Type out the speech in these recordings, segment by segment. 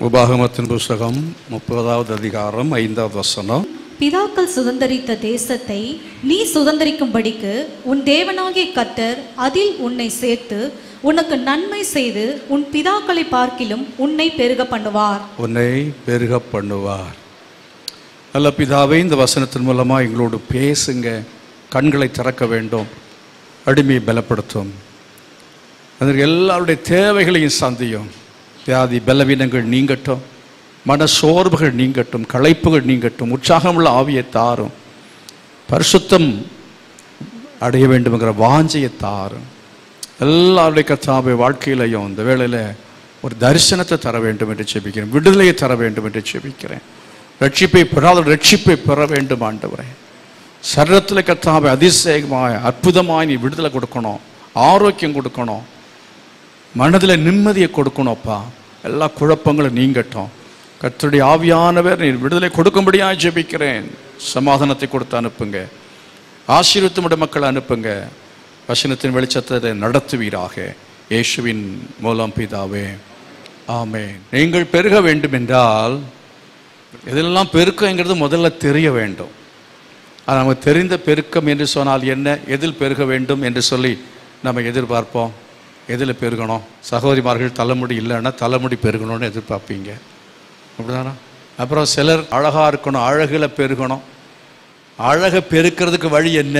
உபாகமத்தின் புஸ்தகம் முப்பதாவது அதிகாரம் ஐந்தாவது வசனம் பிதாக்கள் சுதந்தரித்த தேசத்தை நீ சுதந்தரிக்கும்படிக்கு உன் தேவனாகிய கர்த்தர் அதில் உன்னை சேர்த்து உனக்கு நன்மை செய்து உன் பிதாக்களை பார்க்கிலும் உன்னை பெருக பண்ணுவார் உன்னை பெருக பண்ணுவார் நல்ல பிதாவே இந்த வசனத்தின் மூலமாக எங்களோடு பேசுங்க கண்களை திறக்க வேண்டும் அடிமையை பலப்படுத்தும் அதற்கு எல்லாருடைய தேவைகளையும் சந்தியும் வியாதி பலவீனங்கள் நீங்கட்டும் மன சோர்வுகள் நீங்கட்டும் களைப்புகள் நீங்கட்டும் உற்சாகமுள்ள ஆவியை தாரும் பரிசுத்தம் அடைய வேண்டும்ங்கிற வாஞ்சையை தாரும் எல்லாருடைய கத்தாவை வாழ்க்கையிலையும் இந்த வேளையில் ஒரு தரிசனத்தை தர வேண்டும் என்று செபிக்கிறேன் விடுதலையை தர வேண்டும் என்று செபிக்கிறேன் ரட்சிப்பை பெறாத ரட்சிப்பை பெற வேண்டும் ஆண்டவரே சரீரத்தில் கத்தாவை அதிசயமாய் அற்புதமாய் நீ விடுதலை கொடுக்கணும் ஆரோக்கியம் கொடுக்கணும் மனதில் நிம்மதியை கொடுக்கணும்ப்பா எல்லா குழப்பங்களும் நீங்கட்டும் கர்த்தருடைய ஆவியானவர் நீ விடுதலை கொடுக்கும்படியாக ஜெபிக்கிறேன் சமாதானத்தை கொடுத்து அனுப்புங்க ஆசீர்வத்தமுடைய மக்களை அனுப்புங்க வசனத்தின் வெளிச்சத்தை நடத்துவீராக இயேசுவின் மூலம் பிதாவே ஆமே நீங்கள் பெருக வேண்டும் என்றால் இதெல்லாம் பெருக்கங்கிறது முதல்ல தெரிய வேண்டும் அது நமக்கு தெரிந்த பெருக்கம் என்று சொன்னால் என்ன எதில் பெருக வேண்டும் என்று சொல்லி நம்ம எதிர்பார்ப்போம் எதில் பெருகணும் சகோதரிமார்கள் தலைமுடி இல்லைன்னா தலைமுடி பெருகணும்னு எதிர்பார்ப்பீங்க அப்படிதானா அப்புறம் சிலர் அழகாக இருக்கணும் அழகில் பெருகணும் அழகை பெருக்கிறதுக்கு வழி என்ன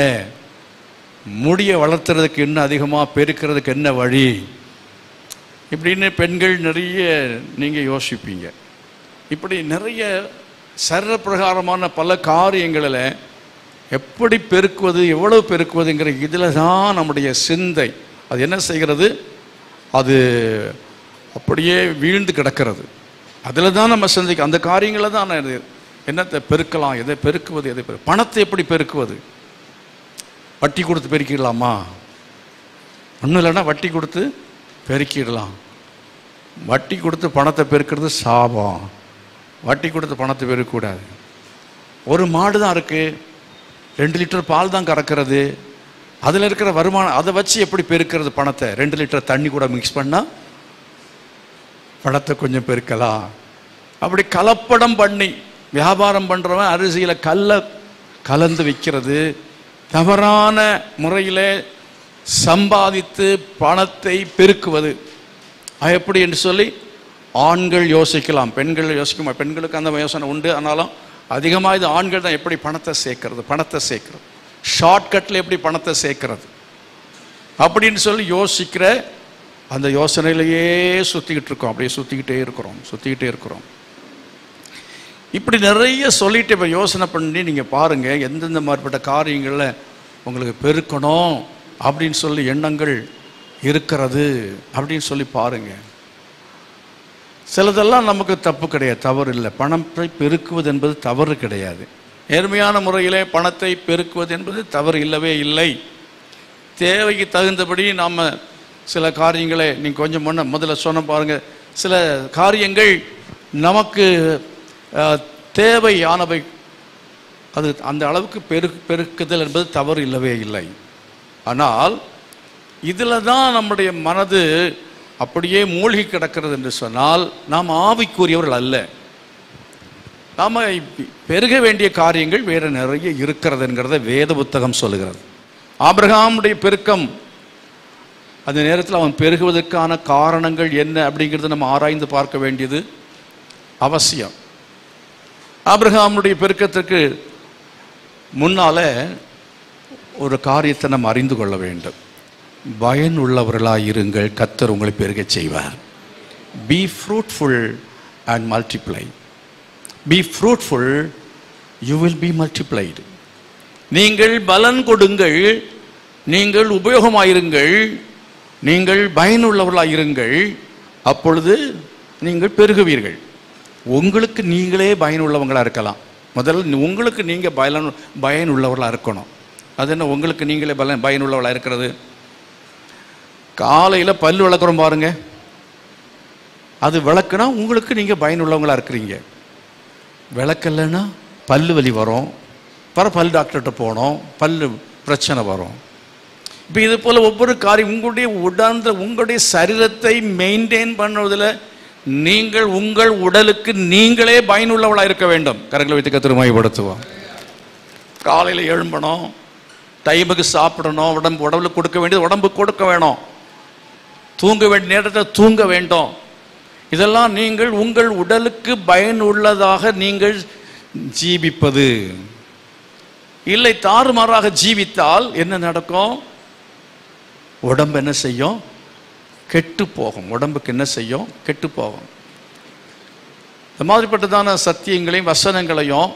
முடியை வளர்த்துறதுக்கு இன்னும் அதிகமாக பெருக்கிறதுக்கு என்ன வழி இப்படின்னு பெண்கள் நிறைய நீங்கள் யோசிப்பீங்க இப்படி நிறைய சரீர பிரகாரமான பல காரியங்களில் எப்படி பெருக்குவது எவ்வளவு பெருக்குவதுங்கிற இதில் தான் நம்முடைய சிந்தை அது என்ன செய்கிறது அது அப்படியே வீழ்ந்து கிடக்கிறது அதில் தான் நம்ம சிந்திக்க அந்த காரியங்களில் தான் இது என்னத்தை பெருக்கலாம் எதை பெருக்குவது எதை பெரு பணத்தை எப்படி பெருக்குவது வட்டி கொடுத்து பெருக்கிடலாமா ஒன்றும் இல்லைன்னா வட்டி கொடுத்து பெருக்கிடலாம் வட்டி கொடுத்து பணத்தை பெருக்கிறது சாபம் வட்டி கொடுத்து பணத்தை பெருக்கக்கூடாது ஒரு மாடு தான் இருக்குது ரெண்டு லிட்டர் பால் தான் கறக்கிறது அதில் இருக்கிற வருமானம் அதை வச்சு எப்படி பெருக்கிறது பணத்தை ரெண்டு லிட்டர் தண்ணி கூட மிக்ஸ் பண்ணால் பணத்தை கொஞ்சம் பெருக்கலாம் அப்படி கலப்படம் பண்ணி வியாபாரம் பண்ணுறவன் அரிசியில் கல்லை கலந்து விற்கிறது தவறான முறையில் சம்பாதித்து பணத்தை பெருக்குவது அது எப்படி என்று சொல்லி ஆண்கள் யோசிக்கலாம் பெண்கள் யோசிக்குமா பெண்களுக்கு அந்த யோசனை உண்டு ஆனாலும் அதிகமாக இது ஆண்கள் தான் எப்படி பணத்தை சேர்க்கறது பணத்தை சேர்க்கறது ஷார்ட்கட்டில் எப்படி பணத்தை சேர்க்கறது அப்படின்னு சொல்லி யோசிக்கிற அந்த யோசனையிலேயே சுற்றிக்கிட்டு இருக்கோம் அப்படியே சுற்றிக்கிட்டே இருக்கிறோம் சுற்றிக்கிட்டே இருக்கிறோம் இப்படி நிறைய சொல்லிட்டு இப்போ யோசனை பண்ணி நீங்கள் பாருங்கள் எந்தெந்த மாதிரிப்பட்ட காரியங்களில் உங்களுக்கு பெருக்கணும் அப்படின்னு சொல்லி எண்ணங்கள் இருக்கிறது அப்படின்னு சொல்லி பாருங்கள் சிலதெல்லாம் நமக்கு தப்பு கிடையாது தவறு இல்லை பணத்தை பெருக்குவது என்பது தவறு கிடையாது நேர்மையான முறையிலே பணத்தை பெருக்குவது என்பது தவறு இல்லவே இல்லை தேவைக்கு தகுந்தபடி நாம் சில காரியங்களை நீங்கள் கொஞ்சம் முன்ன முதல்ல சொன்ன பாருங்கள் சில காரியங்கள் நமக்கு அஹ், தேவையானவை அது அந்த அளவுக்கு பெரு பெருக்குதல் என்பது தவறு இல்லவே இல்லை ஆனால் இதில் தான் நம்முடைய மனது அப்படியே மூழ்கி கிடக்கிறது என்று சொன்னால் நாம் ஆவிக்குரியவர்கள் அல்ல நாம் பெருக வேண்டிய காரியங்கள் வேறு நிறைய இருக்கிறதுங்கிறத வேத புத்தகம் சொல்லுகிறது ஆபிரகாமுடைய பெருக்கம் அந்த நேரத்தில் அவன் பெருகுவதற்கான காரணங்கள் என்ன அப்படிங்கிறத நம்ம ஆராய்ந்து பார்க்க வேண்டியது அவசியம் ஆபிரகாமுடைய பெருக்கத்திற்கு முன்னால ஒரு காரியத்தை நம்ம அறிந்து கொள்ள வேண்டும் பயன் உள்ளவர்களாக இருங்கள் கத்தர் உங்களை பெருகச் செய்வார் be fruitful and multiply be fruitful you will be multiplied நீங்கள் பலன் கொடுங்கள் நீங்கள் உபயோகமாயிருங்கள் நீங்கள் பயனுள்ளவர்களாக இருங்கள் அப்பொழுது நீங்கள் பெருகுவீர்கள் உங்களுக்கு நீங்களே பயனுள்ளவங்களாக இருக்கலாம் முதல்ல உங்களுக்கு நீங்கள் பயன் பயனுள்ளவர்களாக இருக்கணும் அது என்ன உங்களுக்கு நீங்களே பலன் பயனுள்ளவர்களாக இருக்கிறது காலையில் பல் விளக்குறோம் பாருங்க அது விளக்குனா உங்களுக்கு நீங்கள் பயனுள்ளவங்களா இருக்கிறீங்க விளக்கலைன்னா பல்லு வலி வரும் அப்புறம் பல் டாக்டர்கிட்ட போனோம் பல்லு பிரச்சனை வரும் இப்போ இது போல் ஒவ்வொரு காரியம் உங்களுடைய உடந்த உங்களுடைய சரீரத்தை மெயின்டைன் பண்ணுவதில் நீங்கள் உங்கள் உடலுக்கு நீங்களே பயனுள்ளவளாக இருக்க வேண்டும் கரங்களை வைத்து கத்திரமாய்படுத்துவோம் காலையில் எழும்பணும் டைமுக்கு சாப்பிடணும் உடம்பு உடம்புல கொடுக்க வேண்டியது உடம்பு கொடுக்க வேணும் தூங்க வேண்டிய நேரத்தில் தூங்க வேண்டும் இதெல்லாம் நீங்கள் உங்கள் உடலுக்கு பயனுள்ளதாக நீங்கள் ஜீவிப்பது இல்லை தாறுமாறாக ஜீவித்தால் என்ன நடக்கும் உடம்பு என்ன செய்யும் கெட்டு போகும் உடம்புக்கு என்ன செய்யும் கெட்டு போகும் இந்த மாதிரிப்பட்டதான சத்தியங்களையும் வசனங்களையும்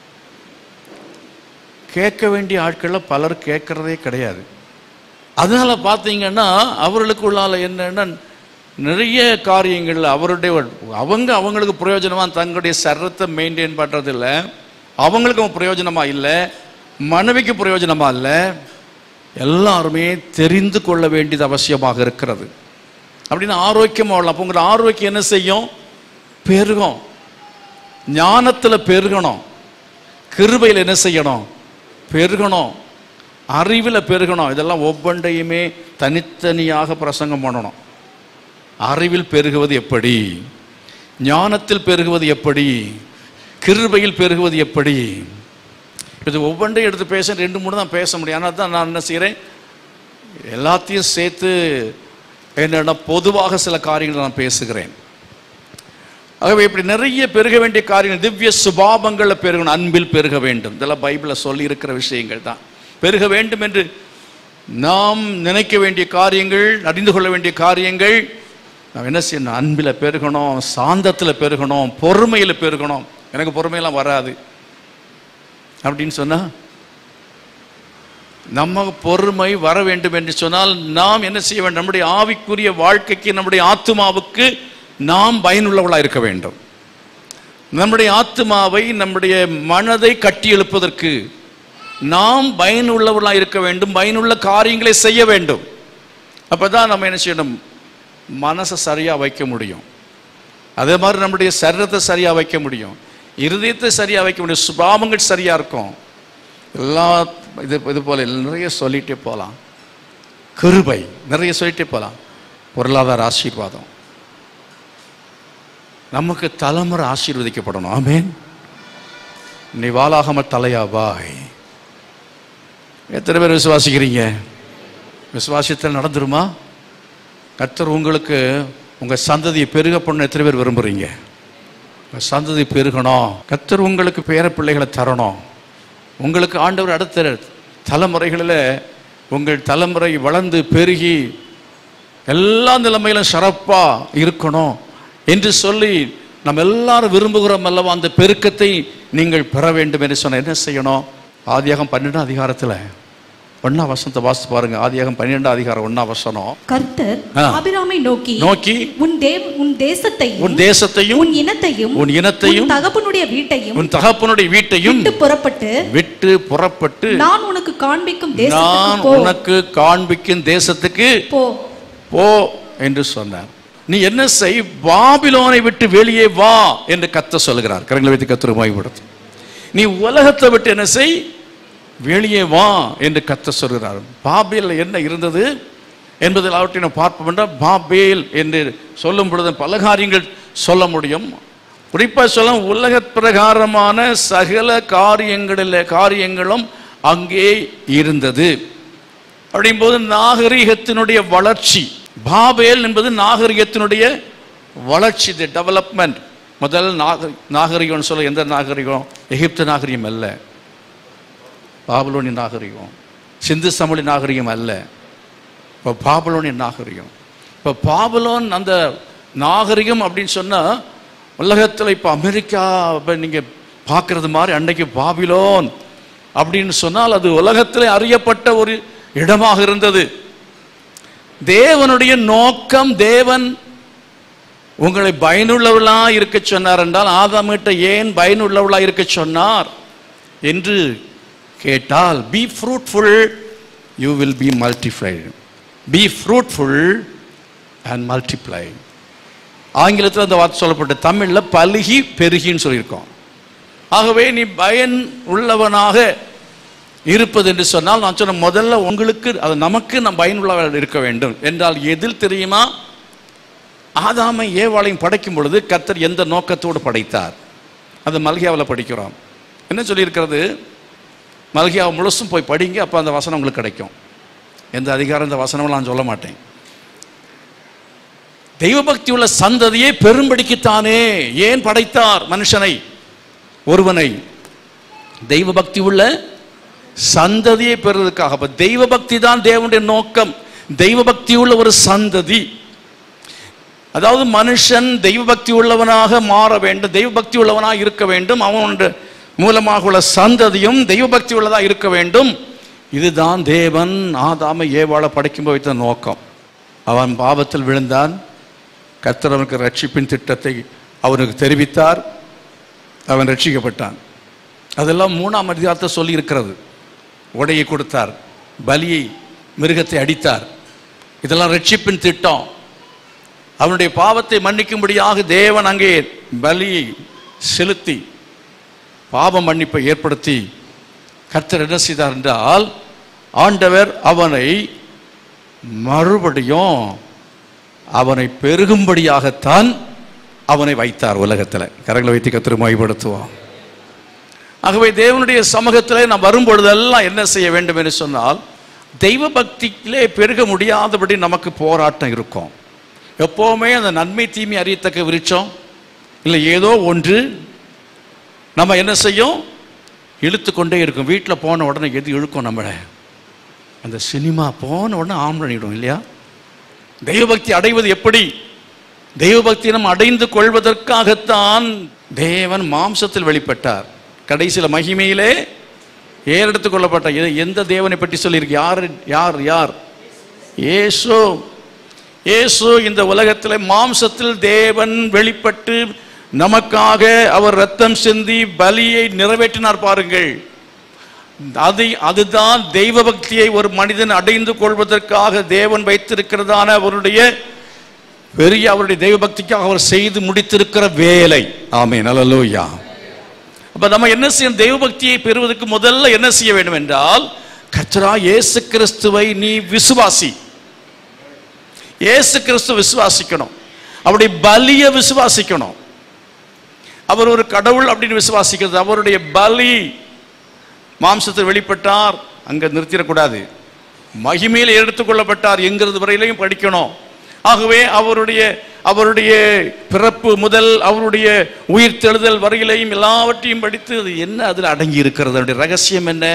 கேட்க வேண்டிய ஆட்களில் பலர் கேட்கறதே கிடையாது அதனால பார்த்தீங்கன்னா அவர்களுக்கு உள்ளால என்னன்னா நிறைய காரியங்கள் அவருடைய அவங்க அவங்களுக்கு பிரயோஜனமா தங்களுடைய சரத்தை மெயின்டைன் பண்றதில்ல அவங்களுக்கும் பிரயோஜனமா இல்லை மனைவிக்கு பிரயோஜனமா இல்லை எல்லாருமே தெரிந்து கொள்ள வேண்டியது அவசியமாக இருக்கிறது அப்படின்னு ஆரோக்கியமாக வாழலாம் அப்போ உங்களோட ஆரோக்கியம் என்ன செய்யும் பெருகும் ஞானத்தில் பெருகணும் கிருபையில் என்ன செய்யணும் பெருகணும் அறிவில் பெருகணும் இதெல்லாம் ஒவ்வொன்றையுமே தனித்தனியாக பிரசங்கம் பண்ணணும் அறிவில் பெருகுவது எப்படி ஞானத்தில் பெருகுவது எப்படி கிருபையில் பெருகுவது எப்படி இது ஒவ்வொன்றையும் எடுத்து பேச ரெண்டு மூணு தான் பேச முடியும் ஆனால் தான் நான் என்ன செய்கிறேன் எல்லாத்தையும் சேர்த்து என்னென்ன பொதுவாக சில காரியங்களை நான் பேசுகிறேன் ஆகவே இப்படி நிறைய பெருக வேண்டிய காரியங்கள் திவ்ய சுபாவங்களில் பெருகணும் அன்பில் பெருக வேண்டும் இதெல்லாம் பைபிளில் சொல்லி இருக்கிற விஷயங்கள் தான் பெருக வேண்டும் என்று நாம் நினைக்க வேண்டிய காரியங்கள் அறிந்து கொள்ள வேண்டிய காரியங்கள் நாம் என்ன செய்யணும் அன்பில் பெருகணும் சாந்தத்தில் பெருகணும் பொறுமையில் பெருகணும் எனக்கு பொறுமையெல்லாம் வராது அப்படின்னு சொன்னா நம்ம பொறுமை வர வேண்டும் என்று சொன்னால் நாம் என்ன செய்ய வேண்டும் நம்முடைய ஆவிக்குரிய வாழ்க்கைக்கு நம்முடைய ஆத்துமாவுக்கு நாம் பயனுள்ளவளாக இருக்க வேண்டும் நம்முடைய ஆத்துமாவை நம்முடைய மனதை கட்டி எழுப்பதற்கு நாம் பயனுள்ளவர்களாக இருக்க வேண்டும் பயனுள்ள காரியங்களை செய்ய வேண்டும் அப்பதான் நம்ம என்ன செய்யணும் மனசை சரியா வைக்க முடியும் அதே மாதிரி நம்முடைய சரீரத்தை சரியா வைக்க முடியும் இருதயத்தை சரியா வைக்க முடியும் சுபாவங்கள் சரியா இருக்கும் எல்லா இது இது போல நிறைய சொல்லிட்டே போகலாம் கிருபை நிறைய சொல்லிட்டே போகலாம் பொருளாதார ஆசீர்வாதம் நமக்கு தலைமுறை ஆசீர்வதிக்கப்படணும் ஆமேன் நீ வாலாகாம தலையாவாய் எத்தனை பேர் விசுவாசிக்கிறீங்க விசுவாசத்தில் நடந்துருமா கர்த்தர் உங்களுக்கு உங்க சந்ததியை பெருக பண்ண எத்தனை பேர் விரும்புறீங்க உங்க சந்ததி பெருகணும் கர்த்தர் உங்களுக்கு பேர பிள்ளைகளை தரணும் உங்களுக்கு ஆண்டவர் அடுத்த தலைமுறைகளில் உங்கள் தலைமுறை வளர்ந்து பெருகி எல்லா நிலைமையிலும் சிறப்பாக இருக்கணும் என்று சொல்லி நம்ம எல்லாரும் விரும்புகிறோம் அல்லவா அந்த பெருக்கத்தை நீங்கள் பெற வேண்டும் என்று சொன்ன என்ன செய்யணும் ஆதியாகம் பன்னெண்டாம் அதிகாரத்தில் ஒன்னா வசனத்தை வாசித்து பாருங்க ஆதியாகம் பன்னிரெண்டாம் அதிகாரம் ஒன்னா வசனம் கர்த்தர் ஆ. ஆபிராமை நோக்கி நோக்கி உன் தேவ் உன் தேசத்தையும் உன் தேசத்தையும் உன் இனத்தையும் உன் இனத்தையும் உன் தகப்பனுடைய வீட்டையும் உன் தகப்பனுடைய வீட்டையும் விட்டு புறப்பட்டு விட்டு புறப்பட்டு நான் உனக்கு காண்பிக்கும் நான் தேசத்துக்கு போ உனக்கு காண்பிக்கும் தேசத்துக்கு போ போ என்று சொன்னார் நீ என்ன செய் பாபிலோனை விட்டு வெளியே வா என்று கத்த சொல்கிறார் கரங்களை வைத்து கத்துரு வாய்ப்படுத்து நீ உலகத்தை விட்டு என்ன செய் வெளியே வா என்று கத்த சொல்கிறார் பாபேல் என்ன இருந்தது என்பதில் அவற்றை நாம் பார்ப்போம் என்றால் பாபேல் என்று சொல்லும் பொழுது பல காரியங்கள் சொல்ல முடியும் குறிப்பாக சொல்ல உலக பிரகாரமான சகல காரியங்களில் காரியங்களும் அங்கே இருந்தது அப்படிங்கும்போது நாகரிகத்தினுடைய வளர்ச்சி பாபேல் என்பது நாகரிகத்தினுடைய வளர்ச்சி தி டெவலப்மெண்ட் முதல் நாக நாகரிகம்னு சொல்ல எந்த நாகரிகம் எகிப்து நாகரிகம் அல்ல பாபலோனிய நாகரிகம் சிந்து சமொழி நாகரிகம் அல்ல இப்போ பாபலோனிய நாகரிகம் இப்போ பாபலோன் அந்த நாகரிகம் அப்படின்னு சொன்னால் உலகத்தில் இப்போ அமெரிக்கா நீங்கள் பார்க்கறது மாதிரி அன்னைக்கு பாபிலோன் அப்படின்னு சொன்னால் அது உலகத்தில் அறியப்பட்ட ஒரு இடமாக இருந்தது தேவனுடைய நோக்கம் தேவன் உங்களை பயனுள்ளவளா இருக்க சொன்னார் என்றால் ஆதாமிட்ட ஏன் பயனுள்ளவளா இருக்க சொன்னார் என்று கேட்டால் be fruitful you will be multiplied be fruitful and multiply ஆங்கிலத்தில் அந்த வார்த்தை சொல்லப்பட்ட தமிழில் பலுகி பெருகின்னு சொல்லியிருக்கோம் ஆகவே நீ பயன் உள்ளவனாக இருப்பது என்று சொன்னால் நான் சொன்ன முதல்ல உங்களுக்கு அது நமக்கு நம் பயனுள்ளவர்கள் இருக்க வேண்டும் என்றால் எதில் தெரியுமா ஆதாமை ஏவாளையும் படைக்கும் பொழுது கர்த்தர் எந்த நோக்கத்தோடு படைத்தார் அது மல்கியாவில் படிக்கிறோம் என்ன சொல்லியிருக்கிறது மல்கியாவை முழுசும் போய் படிங்க அப்போ அந்த வசனம் உங்களுக்கு கிடைக்கும் எந்த அதிகாரம் இந்த வசனம்லாம் நான் சொல்ல மாட்டேன் தெய்வபக்தி உள்ள சந்ததியை பெரும்படிக்குத்தானே ஏன் படைத்தார் மனுஷனை ஒருவனை தெய்வ பக்தி உள்ள சந்ததியை பெறுவதற்காக அப்ப தெய்வ பக்தி தான் தேவனுடைய நோக்கம் தெய்வ பக்தி உள்ள ஒரு சந்ததி அதாவது மனுஷன் தெய்வ பக்தி உள்ளவனாக மாற வேண்டும் தெய்வ பக்தி உள்ளவனாக இருக்க வேண்டும் அவனுடைய மூலமாக உள்ள சந்ததியும் தெய்வ பக்தி உள்ளதாக இருக்க வேண்டும் இதுதான் தேவன் ஆதாமை ஏவாள படைக்கும்போது வைத்த நோக்கம் அவன் பாவத்தில் விழுந்தான் கர்த்தர் அவனுக்கு ரட்சிப்பின் திட்டத்தை அவனுக்கு தெரிவித்தார் அவன் ரட்சிக்கப்பட்டான் அதெல்லாம் மூணாம் அதிகாரத்தை சொல்லி இருக்கிறது உடையை கொடுத்தார் பலியை மிருகத்தை அடித்தார் இதெல்லாம் ரட்சிப்பின் திட்டம் அவனுடைய பாவத்தை மன்னிக்கும்படியாக தேவன் அங்கே பலியை செலுத்தி பாவ மன்னிப்பை ஏற்படுத்தி கர்த்தர் என்ன செய்தார் என்றால் ஆண்டவர் அவனை மறுபடியும் அவனை பெருகும்படியாகத்தான் அவனை வைத்தார் உலகத்தில் கரங்களை வைத்து கத்திர மைப்படுத்துவோம் ஆகவே தேவனுடைய சமூகத்திலே நாம் வரும்பொழுதெல்லாம் என்ன செய்ய வேண்டும் என்று சொன்னால் தெய்வ பக்தியிலே பெருக முடியாதபடி நமக்கு போராட்டம் இருக்கும் எப்போவுமே அந்த நன்மை தீமை அறியத்தக்க விருட்சம் இல்லை ஏதோ ஒன்று நம்ம என்ன செய்யும் இழுத்து கொண்டே இருக்கும் வீட்டில் போன உடனே எது இழுக்கும் நம்மளை அந்த சினிமா போன உடனே ஆம்பளனிடும் இல்லையா தெய்வபக்தி அடைவது எப்படி தெய்வபக்தி நம்ம அடைந்து கொள்வதற்காகத்தான் தேவன் மாம்சத்தில் வெளிப்பட்டார் கடைசியில் மகிமையிலே ஏறெடுத்துக் கொள்ளப்பட்ட எ- எந்த தேவனை பற்றி சொல்லியிருக்கு யார் யார் யார் இயேசு இயேசு இந்த உலகத்தில் மாம்சத்தில் தேவன் வெளிப்பட்டு நமக்காக அவர் ரத்தம் சிந்தி பலியை நிறைவேற்றினார் பாருங்கள் அதை அதுதான் தெய்வ பக்தியை ஒரு மனிதன் அடைந்து கொள்வதற்காக தேவன் வைத்திருக்கிறதான அவருடைய பெரிய அவருடைய தெய்வ பக்திக்காக அவர் செய்து முடித்திருக்கிற வேலை ஆமே நல்லலூயா அப்ப நம்ம என்ன செய்யணும் தெய்வ பக்தியை பெறுவதற்கு முதல்ல என்ன செய்ய வேண்டும் என்றால் கர்த்தரா இயேசு கிறிஸ்துவை நீ விசுவாசி இயேசு கிறிஸ்து விசுவாசிக்கணும் அவருடைய பலியை விசுவாசிக்கணும் அவர் ஒரு கடவுள் அப்படின்னு விசுவாசிக்கிறது அவருடைய பலி மாம்சத்தில் வெளிப்பட்டார் அங்க நிறுத்திடக்கூடாது மகிமையில் எடுத்துக்கொள்ளப்பட்டார் என்கிறது வரையிலையும் படிக்கணும் ஆகவே அவருடைய அவருடைய பிறப்பு முதல் அவருடைய உயிர் தெழுதல் வரையிலையும் எல்லாவற்றையும் படித்து அது என்ன அதில் அடங்கி இருக்கிறது அதனுடைய ரகசியம் என்ன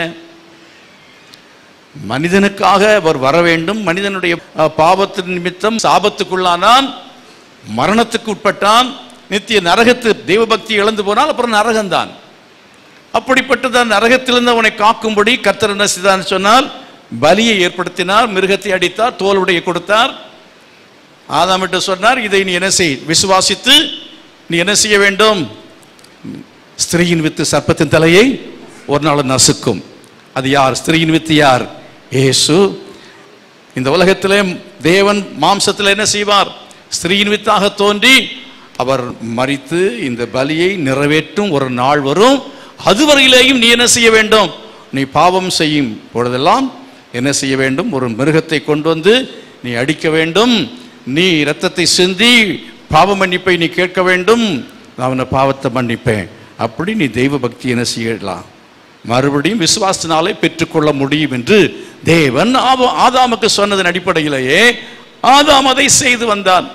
மனிதனுக்காக அவர் வர வேண்டும் மனிதனுடைய அஹ், பாவத்தின் நிமித்தம் சாபத்துக்குள்ளானான் மரணத்துக்கு உட்பட்டான் நித்திய நரகத்து தெய்வபக்தி இழந்து போனால் அப்புறம் நரகம்தான் அப்படிப்பட்டத நரகத்திலிருந்து அவனை காக்கும்படி கர்த்தர் என்ன செய்தார் சொன்னால் பலியை ஏற்படுத்தினார் மிருகத்தை அடித்தார் தோலுடைய கொடுத்தார் ஆதாமிட்டு சொன்னார் இதை நீ என்ன செய் விசுவாசித்து நீ என்ன செய்ய வேண்டும் ஸ்திரீயின் வித்து சர்ப்பத்தின் தலையை ஒரு நாள் நசுக்கும் அது யார் ஸ்திரீயின் வித்து யார் இயேசு இந்த உலகத்திலே தேவன் மாம்சத்தில் என்ன செய்வார் ஸ்திரீயின் வித்தாக தோன்றி அவர் மரித்து இந்த பலியை நிறைவேற்றும் ஒரு நாள் வரும் அதுவரையிலேயும் நீ என்ன செய்ய வேண்டும் நீ பாவம் செய்யும் பொழுதெல்லாம் என்ன செய்ய வேண்டும் ஒரு மிருகத்தை கொண்டு வந்து நீ அடிக்க வேண்டும் நீ இரத்தத்தை சிந்தி பாவ மன்னிப்பை நீ கேட்க வேண்டும் நான் உன்னை பாவத்தை மன்னிப்பேன் அப்படி நீ தெய்வ பக்தி என்ன செய்யலாம் மறுபடியும் விசுவாசத்தினாலே பெற்றுக்கொள்ள முடியும் என்று தேவன் ஆவ- ஆதாமுக்கு சொன்னதன் அடிப்படையிலேயே ஆதாம் அதை செய்து வந்தான்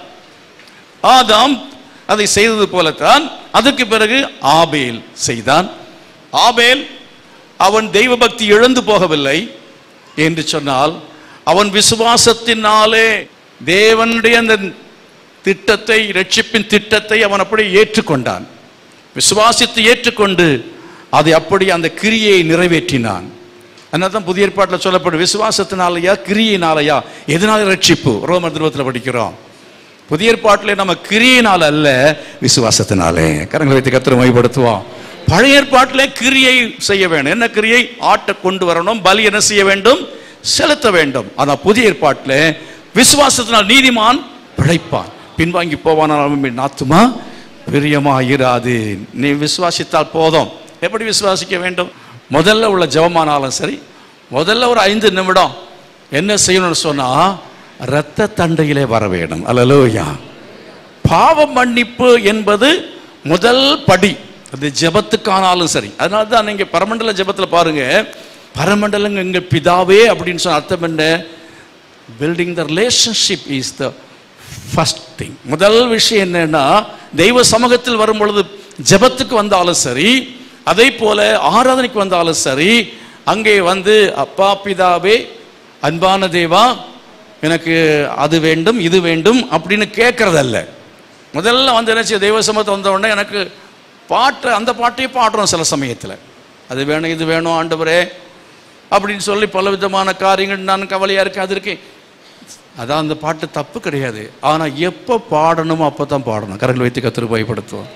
ஆதாம் அதை செய்தது போலத்தான் அதற்கு பிறகு ஆபேல் செய்தான் ஆபேல் அவன் தெய்வ பக்தி இழந்து போகவில்லை என்று சொன்னால் அவன் விசுவாசத்தினாலே தேவனுடைய அந்த திட்டத்தை ரட்சிப்பின் திட்டத்தை அவன் அப்படியே ஏற்றுக்கொண்டான் விசுவாசித்து ஏற்றுக்கொண்டு அதை அப்படி அந்த கிரியை நிறைவேற்றினான் அதனால தான் புதிய ஏற்பாட்டில் சொல்லப்படும் விசுவாசத்தினாலயா கிரியினாலயா எதனால ரட்சிப்பு ரோமர் திருவத்தில் படிக்கிறோம் புதிய ஏற்பாட்டிலே நம்ம கிரியினால் அல்ல விசுவாசத்தினாலே கரங்களை வைத்து கத்திர மைப்படுத்துவோம் பழைய ஏற்பாட்டிலே கிரியை செய்ய வேண்டும் என்ன கிரியை ஆட்டை கொண்டு வரணும் பலி என்ன செய்ய வேண்டும் செலுத்த வேண்டும் ஆனா புதிய ஏற்பாட்டில் விசுவாசத்தினால் நீதிமான் பிழைப்பான் பின்வாங்கி போவானால் அவன் நாத்துமா பிரியமா இராது நீ விசுவாசித்தால் போதும் எப்படி விசுவாசிக்க வேண்டும் முதல்ல உள்ள ஜெபமானாலும் சரி முதல்ல ஒரு ஐந்து நிமிடம் என்ன செய்யணும்னு சொன்னா இரத்த தண்டையிலே வர வேண்டும் அல்லலோயா பாவ மன்னிப்பு என்பது முதல் படி அது ஜெபத்துக்கானாலும் சரி அதனால தான் நீங்க பரமண்டல ஜெபத்துல பாருங்க பரமண்டலங்க எங்க பிதாவே அப்படின்னு சொன்ன அர்த்தம் என்ன building the relationship is the first thing முதல் விஷயம் என்னன்னா தெய்வ சமூகத்தில் வரும் பொழுது ஜெபத்துக்கு வந்தாலும் சரி அதே போல ஆராதனைக்கு வந்தாலும் சரி அங்கே வந்து அப்பா பிதாவே அன்பான தேவா எனக்கு அது வேண்டும் இது வேண்டும் அப்படின்னு கேட்கறதல்ல முதல்ல வந்து என்ன செய்ய தெய்வ சமூகத்தை வந்த உடனே எனக்கு பாட்டு அந்த பாட்டையே பாடுறோம் சில சமயத்தில் அது வேணும் இது வேணும் ஆண்டவரே அப்படின்னு சொல்லி பல விதமான காரியங்கள் நான் கவலையாக இருக்கேன் அது இருக்கேன் அதான் அந்த பாட்டு தப்பு கிடையாது ஆனால் எப்போ பாடணுமோ அப்போ தான் பாடணும் கரங்கள் வைத்து கத்திரு பயப்படுத்துவோம்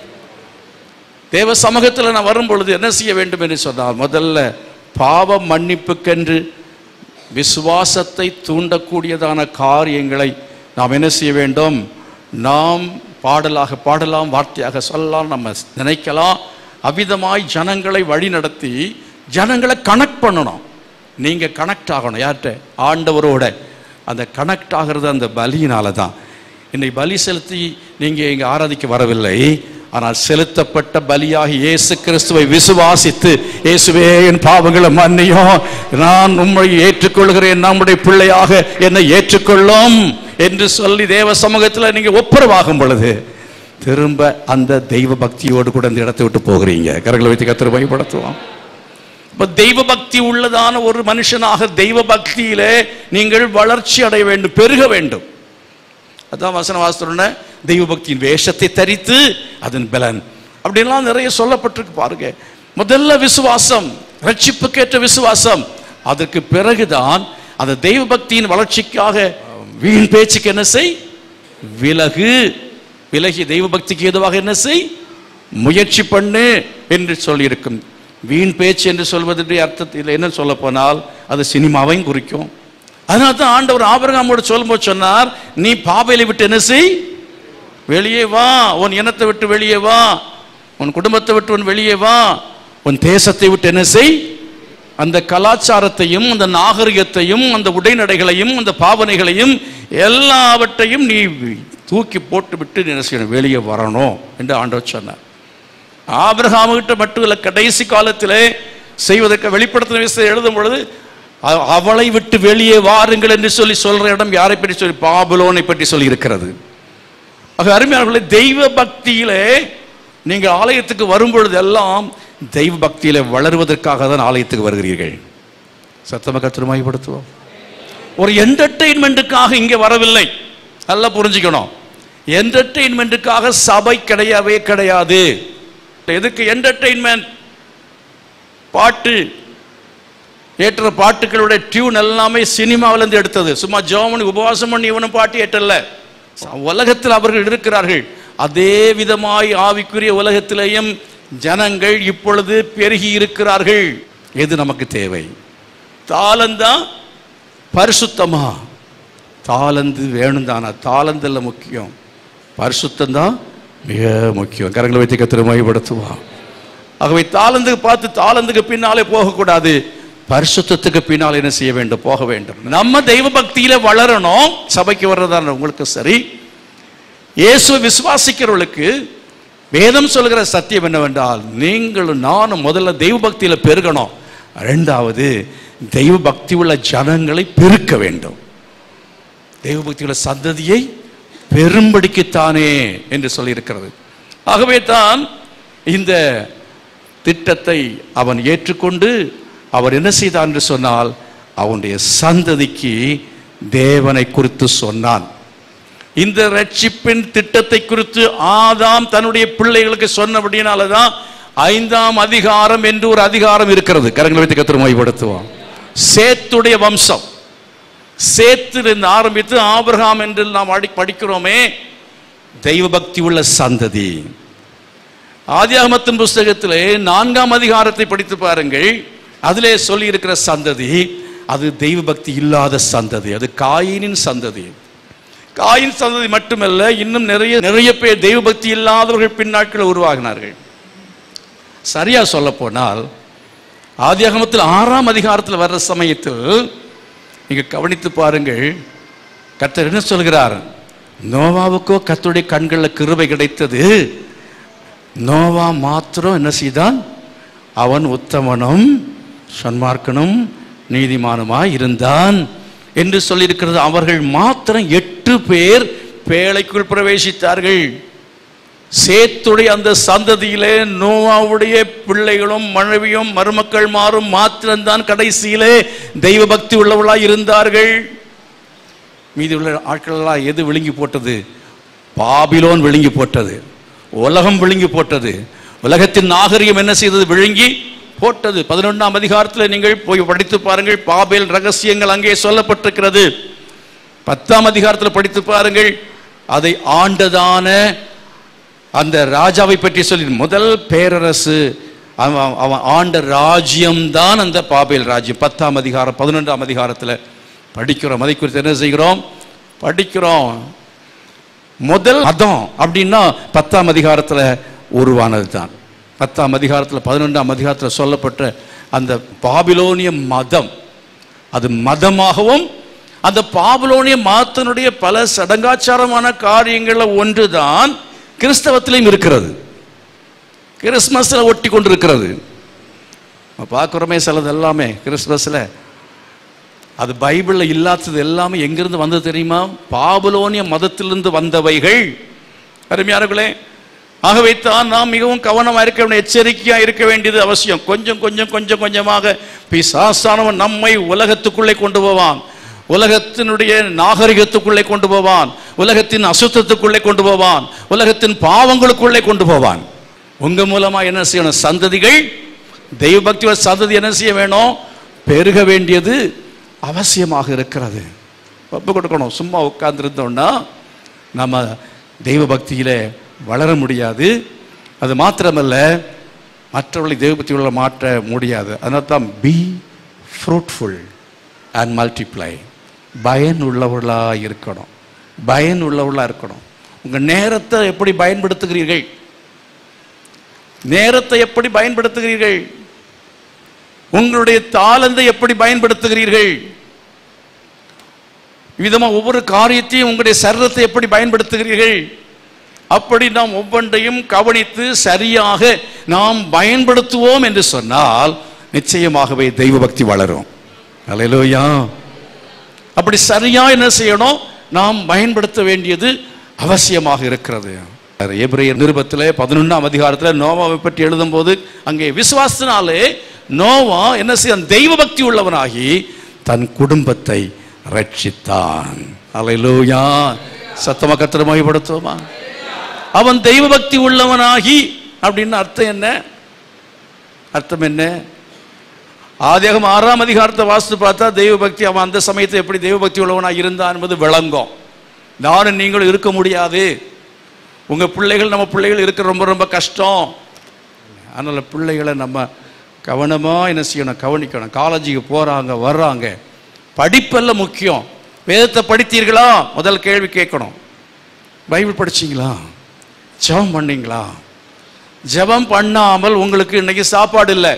தேவ சமூகத்தில் நான் வரும் பொழுது என்ன செய்ய வேண்டும் என்று சொன்னால் முதல்ல பாவ மன்னிப்புக்கென்று விசுவாசத்தை தூண்டக்கூடியதான காரியங்களை நாம் என்ன செய்ய வேண்டும் நாம் பாடலாக பாடலாம் வார்த்தையாக சொல்லலாம் நம்ம நினைக்கலாம் அவ்விதமாய் ஜனங்களை வழி நடத்தி ஜனங்களை கனெக்ட் பண்ணணும் நீங்க கனெக்ட் ஆகணும் யார்கிட்ட ஆண்டவரோட அந்த கனெக்ட் ஆகிறது அந்த பலியினால தான் இன்னைக்கு பலி செலுத்தி நீங்க இங்க ஆராதிக்க வரவில்லை ஆனால் செலுத்தப்பட்ட பலியாக இயேசு கிறிஸ்துவை விசுவாசித்து இயேசுவே என் பாவங்களை மன்னியும் நான் உம்மை ஏற்றுக்கொள்கிறேன் நம்முடைய பிள்ளையாக என்னை ஏற்றுக்கொள்ளும் என்று சொல்லி தேவ சமூகத்தில் நீங்க ஒப்புரவாகும் பொழுது திரும்ப அந்த தெய்வ பக்தியோடு கூட இந்த இடத்தை விட்டு போகிறீங்க கரங்களை வைத்து கத்திர பயன்படுத்துவோம் இப்ப தெய்வ பக்தி உள்ளதான ஒரு மனுஷனாக தெய்வ பக்தியிலே நீங்கள் வளர்ச்சி அடைய வேண்டும் பெருக வேண்டும் அதான் வசன வாசன தெய்வ பக்தியின் வேஷத்தை தரித்து அதன் பலன் அப்படின்லாம் நிறைய சொல்லப்பட்டிருக்கு பாருங்க முதல்ல விசுவாசம் ரட்சிப்புக்கேற்ற விசுவாசம் அதற்கு பிறகுதான் அந்த தெய்வ பக்தியின் வளர்ச்சிக்காக வீண் பேச்சுக்கு என்ன செய் விலகு விலகி தெய்வ பக்திக்கு எதுவாக என்ன செய் முயற்சி பண்ணு என்று சொல்லியிருக்கும் வீண் பேச்சு என்று சொல்வதற்கு அர்த்தத்தில் என்ன சொல்ல போனால் அது சினிமாவையும் குறிக்கும் அதனால தான் ஆண்டவர் ஆபிரகாமோடு சொல்லும்போது சொன்னார் நீ பாபையில விட்டு என்ன செய் வெளியே வா உன் இனத்தை விட்டு வெளியே வா உன் குடும்பத்தை விட்டு உன் வெளியே வா உன் தேசத்தை விட்டு என்ன செய் அந்த கலாச்சாரத்தையும் அந்த நாகரிகத்தையும் அந்த உடைநடைகளையும் அந்த பாவனைகளையும் எல்லாவற்றையும் நீ தூக்கி போட்டு விட்டு நீ என்ன செய்யணும் வெளியே வரணும் என்று ஆண்டவர் சொன்னார் ஆபிரகாமுகிட்ட மட்டும் இல்லை கடைசி காலத்திலே செய்வதற்கு வெளிப்படுத்தின விஷயத்தை எழுதும் பொழுது அ- அவளை விட்டு வெளியே வாருங்கள் என்று சொல்லி சொல்ற இடம் யாரை பற்றி சொல்லி பாபுலோனை பற்றி சொல்லி இருக்கிறது ஆக அருமையானவர்களே தெய்வ பக்தியிலே நீங்கள் ஆலயத்துக்கு வரும் பொழுதெல்லாம் தெய்வ பக்தியில வளருவதற்காக தான் ஆலயத்துக்கு வருகிறீர்கள் சத்தம கத்திரமாய்படுத்துவோம் ஒரு என்டர்டெயின்மெண்ட்டுக்காக இங்கே வரவில்லை நல்லா புரிஞ்சுக்கணும் என்டர்டெயின்மெண்ட்டுக்காக சபை கிடையவே கிடையாது எதுக்கு என்டர்டெயின்மெண்ட் பாட்டு ஏற்ற பாட்டுகளுடைய டியூன் எல்லாமே சினிமாவிலேருந்து எடுத்தது சும்மா ஜோமனி உபவாசம் பண்ணி இவனும் பாட்டு ஏற்றல உலகத்தில் அவர்கள் இருக்கிறார்கள் அதே விதமாய் ஆவிக்குரிய உலகத்திலேயும் ஜனங்கள் இப்பொழுது பெருகி இருக்கிறார்கள் எது நமக்கு தேவை தாளந்தா பரிசுத்தமா தாளந்து வேணும் தானா தாளந்தல்ல முக்கியம் பரிசுத்தம் தான் மிக முக்கியம் கரங்களை வைத்து கத்திரமாய்படுத்துவான் ஆகவே தாளந்துக்கு பார்த்து தாளந்துக்கு பின்னாலே போகக்கூடாது பரிசுத்தத்துக்கு பின்னால் என்ன செய்ய வேண்டும் போக வேண்டும் நம்ம தெய்வ பக்தியில வளரணும் சபைக்கு வர்றதான உங்களுக்கு சரி இயேசு விசுவாசிக்கிறவர்களுக்கு வேதம் சொல்கிற சத்தியம் என்னவென்றால் நீங்களும் நானும் முதல்ல தெய்வ பக்தியில பெருகணும் ரெண்டாவது தெய்வ பக்தி உள்ள ஜனங்களை பெருக்க வேண்டும் தெய்வ பக்தி உள்ள சந்ததியை பெரும்படிக்குத்தானே என்று சொல்லியிருக்கிறது ஆகவே தான் இந்த திட்டத்தை அவன் ஏற்றுக்கொண்டு அவர் என்ன செய்தான் என்று சொன்னால் அவனுடைய சந்ததிக்கு தேவனை குறித்து சொன்னான் இந்த ரட்சிப்பின் திட்டத்தை குறித்து ஆதாம் தன்னுடைய பிள்ளைகளுக்கு சொன்னபடினால தான் ஐந்தாம் அதிகாரம் என்று ஒரு அதிகாரம் இருக்கிறது கரங்களை வைத்து கத்திரமாய்படுத்துவான் சேத்துடைய வம்சம் சேத்திலிருந்து ஆரம்பித்து ஆபிரகாம் என்று நாம் அடி படிக்கிறோமே தெய்வ பக்தி உள்ள சந்ததி ஆதியாகமத்தின் புஸ்தகத்திலே நான்காம் அதிகாரத்தை படித்து பாருங்கள் அதிலே சொல்லி இருக்கிற சந்ததி அது தெய்வ பக்தி இல்லாத சந்ததி அது காயினின் சந்ததி காயின் சந்ததி மட்டுமல்ல இன்னும் நிறைய நிறைய பேர் தெய்வ பக்தி இல்லாதவர்கள் பின்னாட்கள் உருவாகினார்கள் சரியா சொல்ல போனால் ஆதியாகமத்தில் ஆறாம் அதிகாரத்தில் வர்ற சமயத்தில் நீங்க கவனித்து பாருங்கள் கர்த்தர் என்ன சொல்கிறார் நோவாவுக்கோ கர்த்தருடைய கண்களில் கிருபை கிடைத்தது நோவா மாத்திரம் என்ன செய்தான் அவன் உத்தமனும் சன்மார்க்கனும் நீதிமானுமாய் இருந்தான் என்று சொல்லியிருக்கிறது அவர்கள் மாத்திரம் எட்டு பேர் பேழைக்குள் பிரவேசித்தார்கள் சேத்துடைய அந்த சந்ததியிலே நோவாவுடைய பிள்ளைகளும் மனைவியும் மருமக்கள் மாறும் மாத்திரம்தான் கடைசியிலே தெய்வ பக்தி உள்ளவர்களாய் இருந்தார்கள் மீதி உள்ள ஆட்கள் எல்லாம் எது விழுங்கி போட்டது பாபிலோன் விழுங்கி போட்டது உலகம் விழுங்கி போட்டது உலகத்தின் நாகரிகம் என்ன செய்தது விழுங்கி போட்டது பதினொன்றாம் அதிகாரத்தில் நீங்கள் போய் படித்து பாருங்கள் பாபேல் ரகசியங்கள் அங்கே சொல்லப்பட்டிருக்கிறது பத்தாம் அதிகாரத்தில் படித்து பாருங்கள் அதை ஆண்டதான அந்த ராஜாவை பற்றி சொல்லி முதல் பேரரசு அவன் அவன் ஆண்ட ராஜ்யம்தான் அந்த பாபேல் ராஜ்யம் பத்தாம் அதிகாரம் பதினொன்றாம் அதிகாரத்தில் படிக்கிறோம் அதை குறித்து என்ன செய்கிறோம் படிக்கிறோம் முதல் மதம் அப்படின்னா பத்தாம் அதிகாரத்தில் உருவானது தான் பத்தாம் அதிகாரத்தில் பதினொன்றாம் அதிகாரத்தில் சொல்லப்பட்ட அந்த பாபிலோனிய மதம் அது மதமாகவும் அந்த பாபிலோனிய மதத்தினுடைய பல சடங்காச்சாரமான காரியங்களில் ஒன்றுதான் கிறிஸ்தவத்திலையும் இருக்கிறது கிறிஸ்மஸில் ஒட்டி கொண்டிருக்கிறது நம்ம பார்க்குறோமே சிலது எல்லாமே கிறிஸ்மஸில் அது பைபிளில் இல்லாதது எல்லாமே எங்கிருந்து வந்தது தெரியுமா பாபுலோனிய மதத்திலிருந்து வந்தவைகள் அருமையானவர்களே ஆகவே தான் நாம் மிகவும் கவனமாக இருக்க வேண்டிய எச்சரிக்கையாக இருக்க வேண்டியது அவசியம் கொஞ்சம் கொஞ்சம் கொஞ்சம் கொஞ்சமாக பிசாசானவன் நம்மை உலகத்துக்குள்ளே கொண்டு போவான் உலகத்தினுடைய நாகரிகத்துக்குள்ளே கொண்டு போவான் உலகத்தின் அசுத்தத்துக்குள்ளே கொண்டு போவான் உலகத்தின் பாவங்களுக்குள்ளே கொண்டு போவான் உங்க மூலமா என்ன செய்யணும் சந்ததிகள் தெய்வ பக்தியோட சந்ததி என்ன செய்ய வேணும் பெருக வேண்டியது அவசியமாக இருக்கிறது ஒப்பு கொடுக்கணும் சும்மா உட்கார்ந்துருந்தோம்னா நம்ம தெய்வ பக்தியில வளர முடியாது அது மாத்திரமல்ல மற்றவர்களை தெய்வ பக்தியுள்ள மாற்ற முடியாது அதனால தான் பி ஃப்ரூட்ஃபுல் அண்ட் மல்டிப்ளை பயன் உள்ளவர்களாக இருக்கணும் பயன் உள்ளவர்களாக இருக்கணும் உங்கள் நேரத்தை எப்படி பயன்படுத்துகிறீர்கள் நேரத்தை எப்படி பயன்படுத்துகிறீர்கள் உங்களுடைய தாளந்தை எப்படி பயன்படுத்துகிறீர்கள் விதமா ஒவ்வொரு காரியத்தையும் உங்களுடைய சரீரத்தை எப்படி பயன்படுத்துகிறீர்கள் அப்படி நாம் ஒவ்வொன்றையும் கவனித்து சரியாக நாம் பயன்படுத்துவோம் என்று சொன்னால் நிச்சயமாகவே தெய்வ பக்தி வளரும் அல்லேலூயா அப்படி சரியா என்ன செய்யணும் நாம் பயன்படுத்த வேண்டியது அவசியமாக இருக்கிறது எபிரேயர் நிருபத்தில் பதினொன்றாம் அதிகாரத்தில் நோவாவை பற்றி எழுதும்போது அங்கே விசுவாசத்தினாலே நோவா என்ன செய்ய தெய்வ பக்தி உள்ளவனாகி தன் குடும்பத்தை ரட்சித்தான் அல்லேலூயா சத்தமா கத்திர மகிப்படுத்துவோமா அவன் தெய்வ பக்தி உள்ளவனாகி அப்படின்னு அர்த்தம் என்ன அர்த்தம் என்ன ஆதியாகமம் ஆறாம் அதிகாரத்தை வாசித்து பார்த்தா தெய்வ பக்தி அவன் அந்த சமயத்தில் எப்படி தெய்வ பக்தி உள்ளவனாக இருந்தான் என்பது விளங்கும் நானும் நீங்களும் இருக்க முடியாது உங்க பிள்ளைகள் நம்ம பிள்ளைகள் இருக்க ரொம்ப ரொம்ப கஷ்டம் அதனால பிள்ளைகளை நம்ம கவனமா என்ன செய்யணும் கவனிக்கணும் காலேஜுக்கு போறாங்க வர்றாங்க படிப்பெல்லாம் முக்கியம் வேதத்தை படித்தீர்களா முதல் கேள்வி கேட்கணும் பைபிள் படிச்சீங்களா ஜெபம் பண்ணீங்களா ஜெபம் பண்ணாமல் உங்களுக்கு இன்னைக்கு சாப்பாடு இல்லை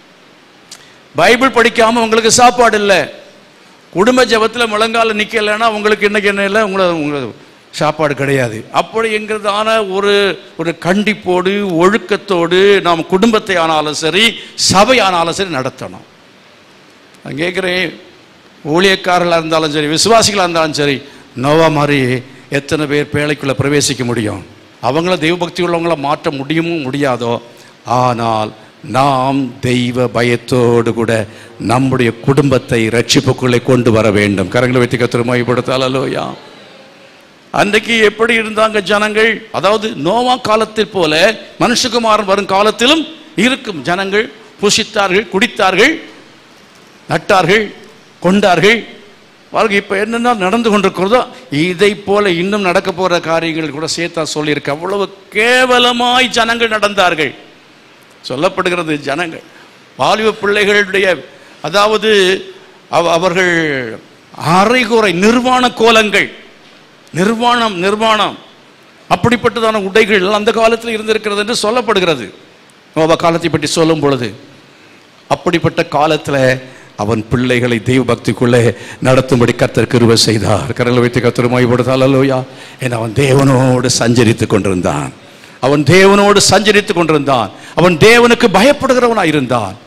பைபிள் படிக்காம உங்களுக்கு சாப்பாடு இல்லை குடும்ப ஜெபத்தில் முழங்கால நிக்கலைன்னா உங்களுக்கு இன்னைக்கு என்ன இல்லை உங்களை உங்களுக்கு சாப்பாடு கிடையாது அப்படிங்கிறதான ஒரு ஒரு கண்டிப்போடு ஒழுக்கத்தோடு நாம் குடும்பத்தை ஆனாலும் சரி சபை ஆனாலும் சரி நடத்தணும் நான் கேட்குறேன் ஊழியக்காரர்களாக இருந்தாலும் சரி விசுவாசிகளாக இருந்தாலும் சரி நோவா மாதிரி எத்தனை பேர் பேழைக்குள்ளே பிரவேசிக்க முடியும் அவங்கள தெய்வபக்தி உள்ளவங்கள மாற்ற முடியுமோ முடியாதோ ஆனால் நாம் தெய்வ பயத்தோடு கூட நம்முடைய குடும்பத்தை ரட்சிப்புக்குள்ளே கொண்டு வர வேண்டும் கரங்களை வைத்து கத்திரமாய்படுத்தாலோயா அன்றைக்கு எப்படி இருந்தாங்க ஜனங்கள் அதாவது நோவா காலத்தில் போல மனுஷகுமாரன் வரும் காலத்திலும் இருக்கும் ஜனங்கள் புசித்தார்கள் குடித்தார்கள் நட்டார்கள் கொண்டார்கள் பாருங்க இப்போ என்னென்ன நடந்து கொண்டிருக்கிறதோ இதை போல இன்னும் நடக்க போகிற காரியங்கள் கூட சேர்த்தா சொல்லியிருக்கு அவ்வளவு கேவலமாய் ஜனங்கள் நடந்தார்கள் சொல்லப்படுகிறது ஜனங்கள் வாலிப பிள்ளைகளுடைய அதாவது அவ- அவர்கள் அரைகுறை நிர்வாண கோலங்கள் நிர்வாணம் நிர்வாணம் அப்படிப்பட்டதான உடைகள் அந்த காலத்தில் இருந்திருக்கிறது என்று சொல்லப்படுகிறது நோவா காலத்தை பற்றி சொல்லும் பொழுது அப்படிப்பட்ட காலத்தில் அவன் பிள்ளைகளை தெய்வ பக்திக்குள்ளே நடத்தும்படி கர்த்தர் கிருபை செய்தார் கரங்களை வைத்து கர்த்தர் மாய்படுத்தால் அல்லோயா ஏன்னா அவன் தேவனோடு சஞ்சரித்துக் கொண்டிருந்தான் அவன் தேவனோடு சஞ்சரித்துக் கொண்டிருந்தான் அவன் தேவனுக்கு பயப்படுகிறவனாய் இருந்தான்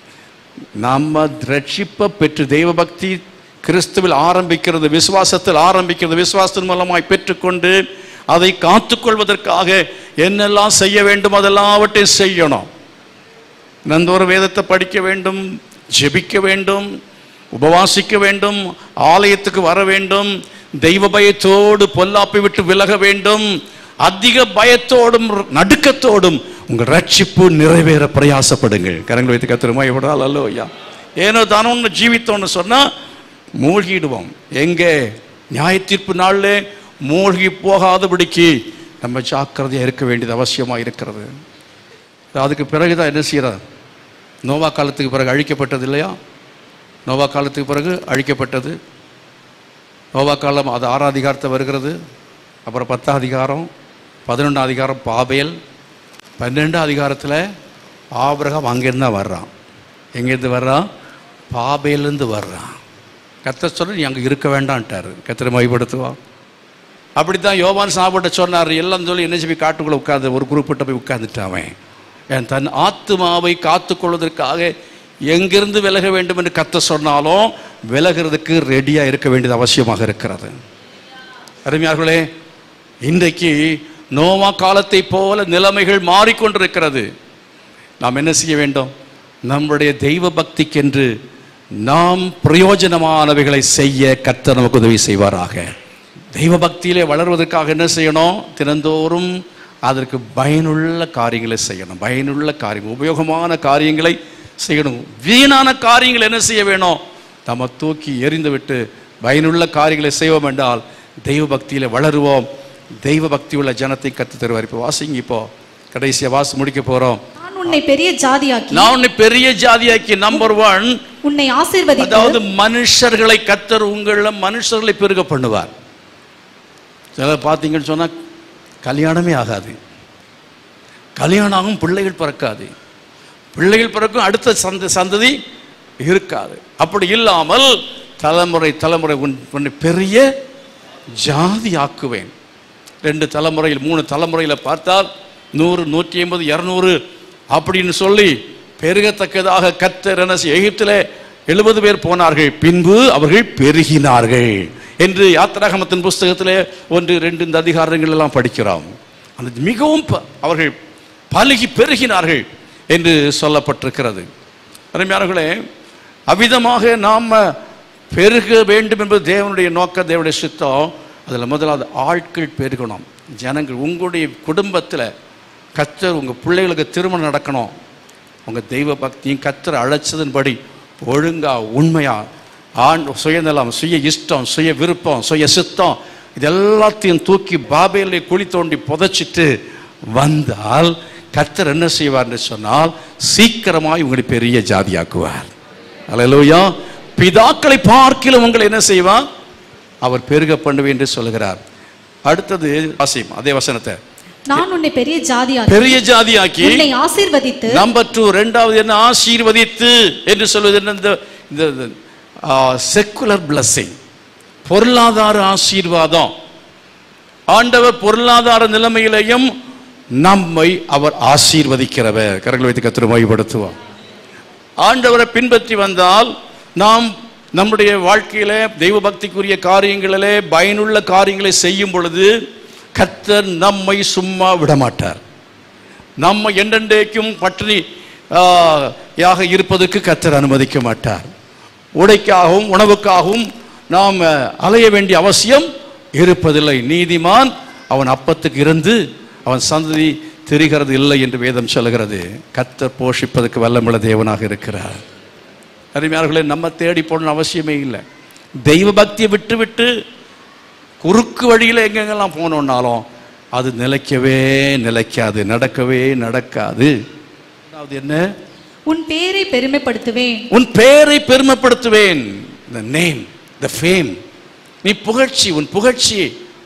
நம்ம ரட்சிப்பை பெற்று தெய்வ பக்தி கிறிஸ்துவில் ஆரம்பிக்கிறது விசுவாசத்தில் ஆரம்பிக்கிறது விசுவாசத்தின் மூலமாய் பெற்றுக்கொண்டு அதை காத்துக்கொள்வதற்காக என்னெல்லாம் செய்ய வேண்டும் அதெல்லாவற்றையும் செய்யணும் நந்தோறும் வேதத்தை படிக்க வேண்டும் ஜெபிக்க வேண்டும் உபவாசிக்க வேண்டும் ஆலயத்துக்கு வர வேண்டும் தெய்வ பயத்தோடு பொல்லாப்பை விட்டு விலக வேண்டும் அதிக பயத்தோடும் நடுக்கத்தோடும் உங்கள் ரட்சிப்பு நிறைவேற பிரயாசப்படுங்கள் கரங்களை வைத்து கத்திரமா எவ்வளோ அல்லோ ஐயா ஏனோ தானோ ஒன்று ஜீவித்தோன்னு சொன்னா மூழ்கிடுவோம் எங்கே நியாய தீர்ப்பு நாளில் மூழ்கி போகாதபடிக்கு நம்ம ஜாக்கிரதையாக இருக்க வேண்டியது அவசியமாக இருக்கிறது அதுக்கு பிறகு தான் என்ன செய்கிறார் நோவா காலத்துக்கு பிறகு அழிக்கப்பட்டது இல்லையா நோவா காலத்துக்கு பிறகு அழிக்கப்பட்டது நோவா காலம் அது ஆறாம் அதிகாரத்தை வருகிறது அப்புறம் பத்தாம் அதிகாரம் பதினொன்றாம் அதிகாரம் பாபேல் பன்னெண்டாம் அதிகாரத்தில் ஆபிரகாம் அங்கேருந்து தான் வர்றான் எங்கேருந்து வர்றான் பாபேலேருந்து வர்றான் கத்த சொல்ல நீ அங்கே இருக்க வேண்டான்ட்டார் கத்திர மைப்படுத்துவா அப்படித்தான் யோவான் சாப்பிட்ட சொன்னார் எல்லாம் சொல்லி என்ன செய்வி காட்டுக்குள்ளே உட்கார்ந்து ஒரு குறிப்பிட்ட போய் உட்கார்ந்துட்டான் அவன் என் தன் ஆத்துமாவை காத்துக்கொள்வதற்காக எங்கிருந்து விலக வேண்டும் என்று கத்த சொன்னாலும் விலகிறதுக்கு ரெடியாக இருக்க வேண்டியது அவசியமாக இருக்கிறது அருமையார்களே இன்றைக்கு நோவா காலத்தை போல நிலைமைகள் மாறிக்கொண்டிருக்கிறது நாம் என்ன செய்ய வேண்டும் நம்முடைய தெய்வ பக்திக்கென்று நாம் பிரயோஜனமானவைகளை செய்ய கர்த்தர் நமக்கு உதவி செய்வாராக தெய்வ பக்தியிலே வளர்வதற்காக என்ன செய்யணும் தினந்தோறும் அதற்கு பயனுள்ள காரியங்களை செய்யணும் பயனுள்ள காரியம் உபயோகமான காரியங்களை செய்யணும் வீணான காரியங்கள் என்ன செய்ய வேணும் நம்ம தூக்கி எறிந்து விட்டு பயனுள்ள காரியங்களை செய்வோம் என்றால் தெய்வ பக்தியில வளருவோம் தெய்வ பக்தி உள்ள ஜனத்தை கத்து தருவார் இப்போ வாசிங்க இப்போ கடைசியா வாசி முடிக்க போறோம் நான் உன்னை பெரிய ஜாதியாக்கி நான் உன்னை பெரிய ஜாதியாக்கி நம்பர் ஒன் உன்னை ஆசீர்வதித்து அதாவது மனுஷர்களை கத்தர் உங்கள மனுஷர்களை பெருக பண்ணுவார் சிலர் பார்த்தீங்கன்னு சொன்னா கல்யாணமே ஆகாது கல்யாணம் ஆகும் பிள்ளைகள் பிறக்காது பிள்ளைகள் பிறக்கும் அடுத்த சந்த சந்ததி இருக்காது அப்படி இல்லாமல் தலைமுறை தலைமுறை உன் உன்னை பெரிய ஜாதி ஆக்குவேன் ரெண்டு தலைமுறையில் மூணு தலைமுறையில் பார்த்தால் நூறு நூற்றி ஐம்பது இரநூறு அப்படின்னு சொல்லி பெருகத்தக்கதாக கத்தர் என்ன செய்ய- எகிப்திலே எழுபது பேர் போனார்கள் பின்பு அவர்கள் பெருகினார்கள் என்று யாத்திராகமத்தின் புஸ்தகத்திலே ஒன்று ரெண்டு இந்த அதிகாரங்கள் எல்லாம் படிக்கிறோம் அந்த மிகவும் ப- அவர்கள் பலுகி பெருகினார்கள் என்று சொல்லப்பட்டிருக்கிறது அருமையானவர்களே அவ்விதமாக நாம் பெருக வேண்டும் என்பது தேவனுடைய நோக்கம் தேவனுடைய சித்தம் அதில் முதலாவது ஆட்கள் பெருகணும் ஜனங்கள் உங்களுடைய குடும்பத்தில் கத்தர் உங்கள் பிள்ளைகளுக்கு திருமணம் நடக்கணும் உங்கள் தெய்வ பக்தியும் கத்தர் அழைச்சதன்படி ஒழுங்கா உண்மையா ஆண் சுயநலம் சுய இஷ்டம் சுய விருப்பம் சுய சித்தம் இது எல்லாத்தையும் தூக்கி பாபேலை குழி தோண்டி புதைச்சிட்டு வந்தால் கர்த்தர் என்ன செய்வார்னு சொன்னால் சீக்கிரமாய் உங்களை பெரிய ஜாதியாக்குவார் அல்லேலூயா பிதாக்களை பார்க்கிலும் உங்களை என்ன செய்வார் அவர் பெருக பண்ணுவேன் என்று சொல்கிறார் அடுத்தது வாசிம் அதே வசனத்தை நான் உன்னை பெரிய ஜாதியாக்கி பெரிய ஜாதியாக்கி உன்னை ஆசீர்வதித்து நம்பர் டூ ரெண்டாவது என்ன ஆசீர்வதித்து என்று சொல்வது என்ன இந்த இந்த செக்குலர் பிளஸ்ஸிங் பொருளாதார ஆசீர்வாதம் ஆண்டவர் பொருளாதார நிலைமையிலையும் நம்மை அவர் ஆசீர்வதிக்கிறவர் கரங்களை வைத்து கத்திர மைப்படுத்துவோம் ஆண்டவரை பின்பற்றி வந்தால் நாம் நம்முடைய வாழ்க்கையில தெய்வ பக்திக்குரிய காரியங்களிலே பயனுள்ள காரியங்களை செய்யும் பொழுது கர்த்தர் நம்மை சும்மா விடமாட்டார் நம்ம என்றென்றைக்கும் பட்டினி ஆ, யாக இருப்பதற்கு கர்த்தர் அனுமதிக்க மாட்டார் உடைக்காகவும் உணவுக்காகவும் நாம் அஹ், அலைய வேண்டிய அவசியம் இருப்பதில்லை நீதிமான் அவன் அப்பத்துக்கு இருந்து அவன் சந்ததி தெரிகிறது இல்லை என்று வேதம் சொல்கிறது கர்த்தர் போஷிப்பதற்கு வல்லமுள்ள தேவனாக இருக்கிறார் அருமையார்களே நம்ம தேடி போடணும் அவசியமே இல்லை தெய்வ பக்தியை விட்டு விட்டு குறுக்கு வழியில் எங்கெங்கெல்லாம் போனோம்னாலும் அது நிலைக்கவே நிலைக்காது நடக்கவே நடக்காது அதாவது என்ன உன் பேரை பெருமைப்படுத்துவேன் உன் பெயரை பெருமைப்படுத்துவேன் the நேம் the ஃபேம் நீ புகழ்ச்சி உன் புகழ்ச்சி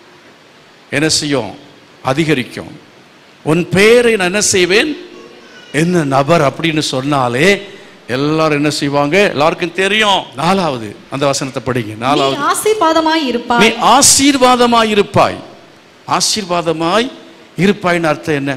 என்ன செய்யும் அதிகரிக்கும் உன் பெயரை நான் என்ன செய்வேன் என்ன நபர் அப்படின்னு சொன்னாலே எல்லாரும் என்ன செய்வாங்க எல்லாருக்கும் தெரியும் நாலாவது அந்த வசனத்தை படிங்க நீ நாலாவது ஆசீர்வாதமாய் நீ இருப்பாய் ஆசீர்வாதமாய் இருப்பாய் ஆசீர்வாதமாய் இருப்பாய்னு அர்த்தம் என்ன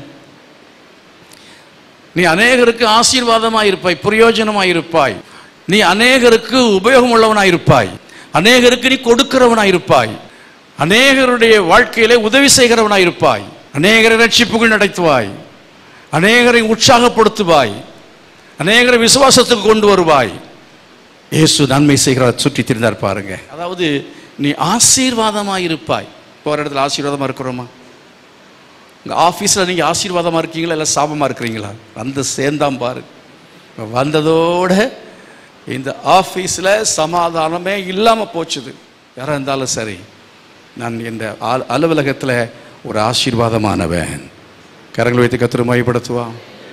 நீ அநேகருக்கு ஆசீர்வாதமாய் இருப்பாய் பிரயோஜனமாய் இருப்பாய் நீ அநேகருக்கு உபயோகம் உள்ளவனாய் இருப்பாய் அநேகருக்கு நீ கொடுக்கிறவனாய் இருப்பாய் அநேகருடைய வாழ்க்கையிலே உதவி செய்கிறவனாய் இருப்பாய் அநேகரை ரட்சிப்புகள் நடத்துவாய் அநேகரை உற்சாகப்படுத்துவாய் அநேகரை விசுவாசத்துக்கு கொண்டு வருவாய் இயேசு நன்மை செய்கிறவர் சுற்றி திரிந்தார் பாருங்க அதாவது நீ ஆசீர்வாதமாக இருப்பாய் போகிற இடத்துல ஆசீர்வாதமாக இருக்கிறோமா உங்கள் ஆஃபீஸில் நீங்கள் ஆசீர்வாதமாக இருக்கீங்களா இல்லை சாபமாக இருக்கிறீங்களா வந்து சேர்ந்தாம் பாரு வந்ததோட இந்த ஆஃபீஸில் சமாதானமே இல்லாமல் போச்சுது யாராக இருந்தாலும் சரி நான் இந்த அல்- அலுவலகத்தில் ஒரு ஆசீர்வாதமானவன் கரங்கள் வைத்து கத்திர மையப்படுத்துவான்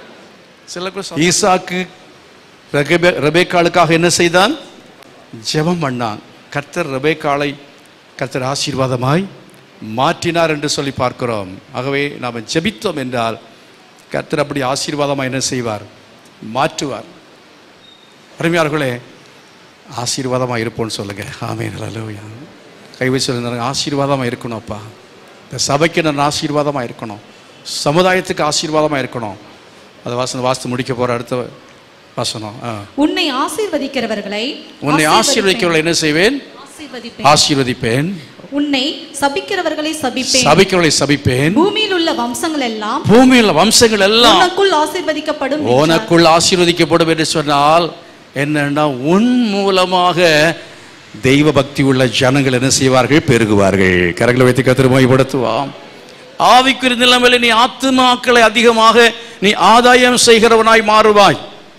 சில பேர் ஈசாக்கு ரெபே- ரெபேக்காளுக்காக என்ன செய்தான் ஜெபம் பண்ணான் கர்த்தர் ரெபேக்காளை கர்த்தர் ஆசீர்வாதமாய் மாற்றினார் என்று சொல்லி பார்க்கிறோம் ஆகவே நாம் ஜெபித்தோம் என்றால் கர்த்தர் அப்படி ஆசீர்வாதமாக என்ன செய்வார் மாற்றுவார் அருமையார்களே ஆசீர்வாதமாக இருப்போம்னு சொல்லுங்க ஆமே நல்ல கை வச்சு சொல்லுங்க ஆசீர்வாதமாக இருக்கணும் அப்பா இந்த சபைக்கு நான் ஆசீர்வாதமாக இருக்கணும் சமுதாயத்துக்கு ஆசீர்வாதமாக இருக்கணும் அதை வாசனை வாசித்து முடிக்க போகிற அடுத்த வசனம் ஆ. உன்னை ஆசீர்வதிக்கிறவர்களை உன்னை ஆசீர்வதிக்கிறவர்களை என்ன செய்வேன் ஆசீர்வதிப்பேன் ஆசீர்வதிப்பேன் உன்னை சபிக்கிறவர்களை சபிப்பேன் சபிக்கிறவர்களை சபிப்பேன் பூமியில் உள்ள வம்சங்கள் எல்லாம் பூமியில் வம்சங்கள் எல்லாம் உனக்குள் ஆசீர்வதிக்கப்படும் என்றார். உனக்குள் ஆசீர்வதிக்கப்படும் என்று சொன்னால் என்னன்னா உன் மூலமாக தெய்வ பக்தி உள்ள ஜனங்கள் என்ன செய்வார்கள் பெருகுவார்கள் கரங்களை வைத்து கத்திரமைப்படுத்துவாம் ஆவிக்குரிய நிலைமையில நீ ஆத்துமாக்களை அதிகமாக நீ ஆதாயம் செய்கிறவனாய் மாறுவாய்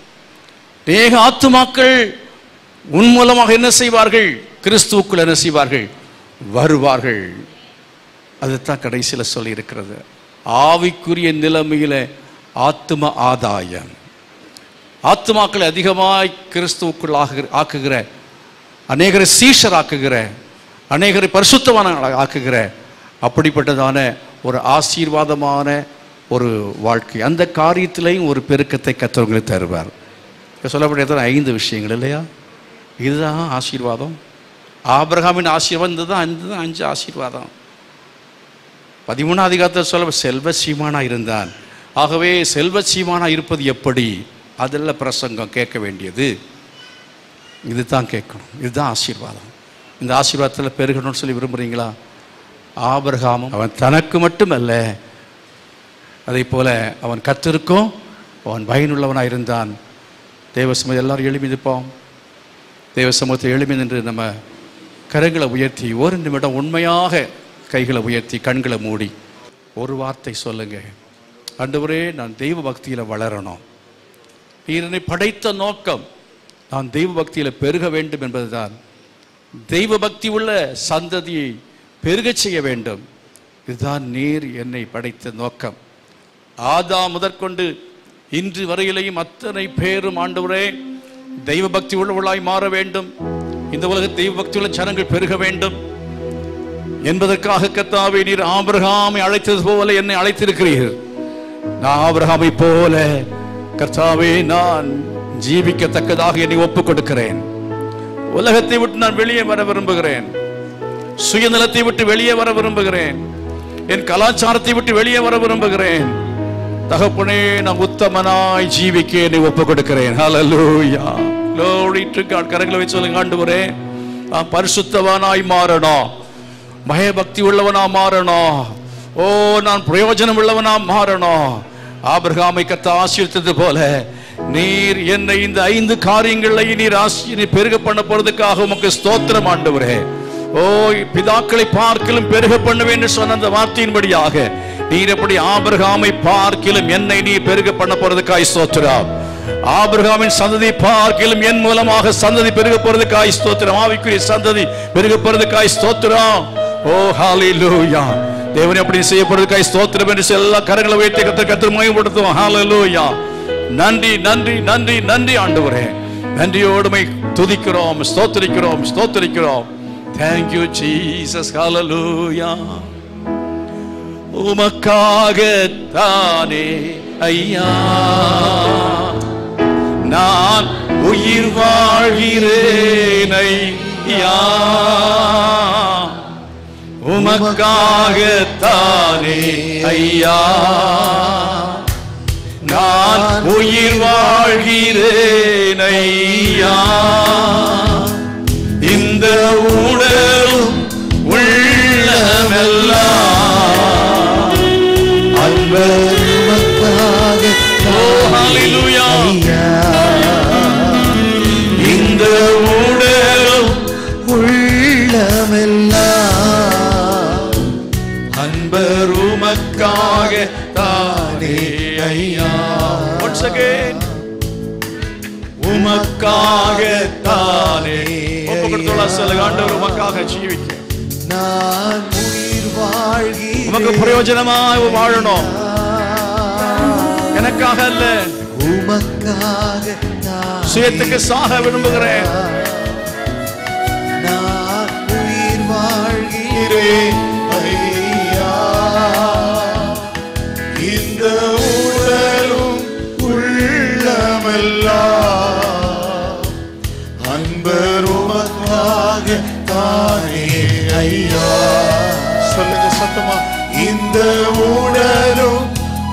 அநேக ஆத்துமாக்கள் உன் மூலமாக என்ன செய்வார்கள் கிறிஸ்துவுக்குள் என்ன செய்வார்கள் வருவார்கள் அதுதான் கடைசியில் சொல்லி இருக்கிறது ஆவிக்குரிய நிலைமையில ஆத்தும ஆதாயம் ஆத்துமாக்களை அதிகமாய் கிறிஸ்துவுக்குள் ஆகுகிற ஆக்குகிற அநேகரை சீஷர் ஆக்குகிற அநேகரை பரிசுத்தமான ஆக்குகிற அப்படிப்பட்டதான ஒரு ஆசீர்வாதமான ஒரு வாழ்க்கை அந்த காரியத்திலையும் ஒரு பெருக்கத்தை கத்தவங்களுக்கு தருவார் இப்ப சொல்லப்பட்ட ஐந்து விஷயங்கள் இல்லையா இதுதான் ஆசீர்வாதம் ஆபிரகாமின் ஆசீர்வாதம் இதுதான் இதுதான் அஞ்சு ஆசீர்வாதம் பதிமூணாம் அதிகாரத்தில் சொல்ல செல்வ சீமானா இருந்தான் ஆகவே செல்வ சீமானா இருப்பது எப்படி அதில் பிரசங்கம் கேட்க வேண்டியது இதுதான் கேட்கணும் இதுதான் ஆசீர்வாதம் இந்த ஆசீர்வாதத்தில் பெருகணும்னு சொல்லி விரும்புகிறீங்களா ஆபிரகாமும் அவன் தனக்கு மட்டுமல்ல அதே போல அவன் கத்திருக்கும் அவன் பயனுள்ளவனாக இருந்தான் தேவ சமூகம் எல்லாரும் எழுப்பி நிற்போம் தேவ சமூகத்தை எழுப்பி நின்று நம்ம கரங்களை உயர்த்தி ஒரு நிமிடம் உண்மையாக கைகளை உயர்த்தி கண்களை மூடி ஒரு வார்த்தை சொல்லுங்க ஆண்டவரே நான் தெய்வ பக்தியில் வளரணும் நீர் என்னை படைத்த நோக்கம் நான் தெய்வ பக்தியில் பெருக வேண்டும் என்பதுதான் தெய்வ பக்தி உள்ள சந்ததியை பெருகச் செய்ய வேண்டும் இதுதான் நீர் என்னை படைத்த நோக்கம் ஆதா முதற்கொண்டு இன்று வரையிலையும் அத்தனை பேரும் ஆண்டவரே தெய்வ பக்தி உள்ளவர்களாய் மாற வேண்டும் இந்த உலக தெய்வ பக்தி உள்ள ஜனங்கள் பெருக வேண்டும் என்பதற்காக கத்தாவே நீர் ஆபிரகாமை அழைத்தது போல என்னை அழைத்திருக்கிறீர் நான் ஆபிரகாமை போல கர்த்தாவே நான் ஜீவிக்கத்தக்கதாக என்னை ஒப்புக் கொடுக்கிறேன் உலகத்தை விட்டு நான் வெளியே வர விரும்புகிறேன் சுயநலத்தை விட்டு வெளியே வர விரும்புகிறேன் என் கலாச்சாரத்தை விட்டு வெளியே வர விரும்புகிறேன் தகப்பனே நான் உத்தமனாய் ஜீவிக்க என்னை ஒப்புக் கொடுக்கிறேன் ஹalleluya glory to God கரங்களை வச்சு சொல்லுங்க ஆண்டவரே நான் பரிசுத்தவானாய் மாறணும் பயபக்தி உள்ளவனா மாறணும் ஓ நான் பிரயோஜனம் உள்ளவனா மாறணும் ஆபிரகாமை கத்த ஆசீர்த்தது போல நீர் என்னை இந்த ஐந்து காரியங்களை நீர் ஆசி நீர் பெருக பண்ண போறதுக்காக உமக்கு ஸ்தோத்திரம் ஆண்டவரே ஓ பிதாக்களை பார்க்கிலும் பெருக பண்ணுவேன் என்று சொன்ன அந்த வார்த்தையின்படியாக நீர் எப்படி ஆபிரகாமை பார்க்கிலும் என்னை நீ பெருக பண்ண போறதுக்காய் ஸ்தோத்திரம் ஆபிரகாமின் சந்ததி பார்க்கிலும் என் மூலமாக சந்ததி பெருக போறதுக்காய் ஸ்தோத்திரம் ஆவிக்குரிய சந்ததி பெருக போறதுக்காய் ஸ்தோத்திரம் ஓ ஹalleluya தேவனே அப்படி செய்ய போறதுக்காய் ஸ்தோத்திரம் என்று சொல்லி எல்லா கரங்களை உயர்த்தி கத்தர் கத்தர் மகிமைப்படுத்துவோம் ஹalleluya நன்றி நன்றி நன்றி நன்றி ஆண்டவரே நன்றியோடுமை துதிக்கிறோம் ஸ்தோத்திரிக்கிறோம் ஸ்தோத்திரிக்கிறோம் Thank you Jesus hallelujah உமக்காக தானே ஐயா நான் உயிர் வாழ்கிறேனை யா உமக்காகத்தானே ஐயா நான் உயிர் வாழ்கிறேன் ஐயா இந்த உடலும் உள்ளமெல்லாம் அன்பருமக்காக ஓ, ஹalleluya. இந்த உடலும் உள்ளமெல்லாம் அன்பர் உமக்காக தானே ஐயா Once again. உமக்காக தானே ஒப்பு கொடுத்துள்ள சொல்லுங்க ஆண்டவர் உமக்காக ஜீவிக்க நான் உயிர் வாழ்கிறேன் உமக்கு பிரயோஜனமாய் வாழணும் எனக்காக அல்ல உமக்காக நான் சுயத்துக்கு சாக விரும்புகிறேன் நான் உயிர் வாழ்கிறேன் ஐயா இந்த உடலும் உள்ளமெல்லாம் அன்பர் உமக்காக தானே ஐயா சொல்லுங்க சத்தமா இந்த உடலும்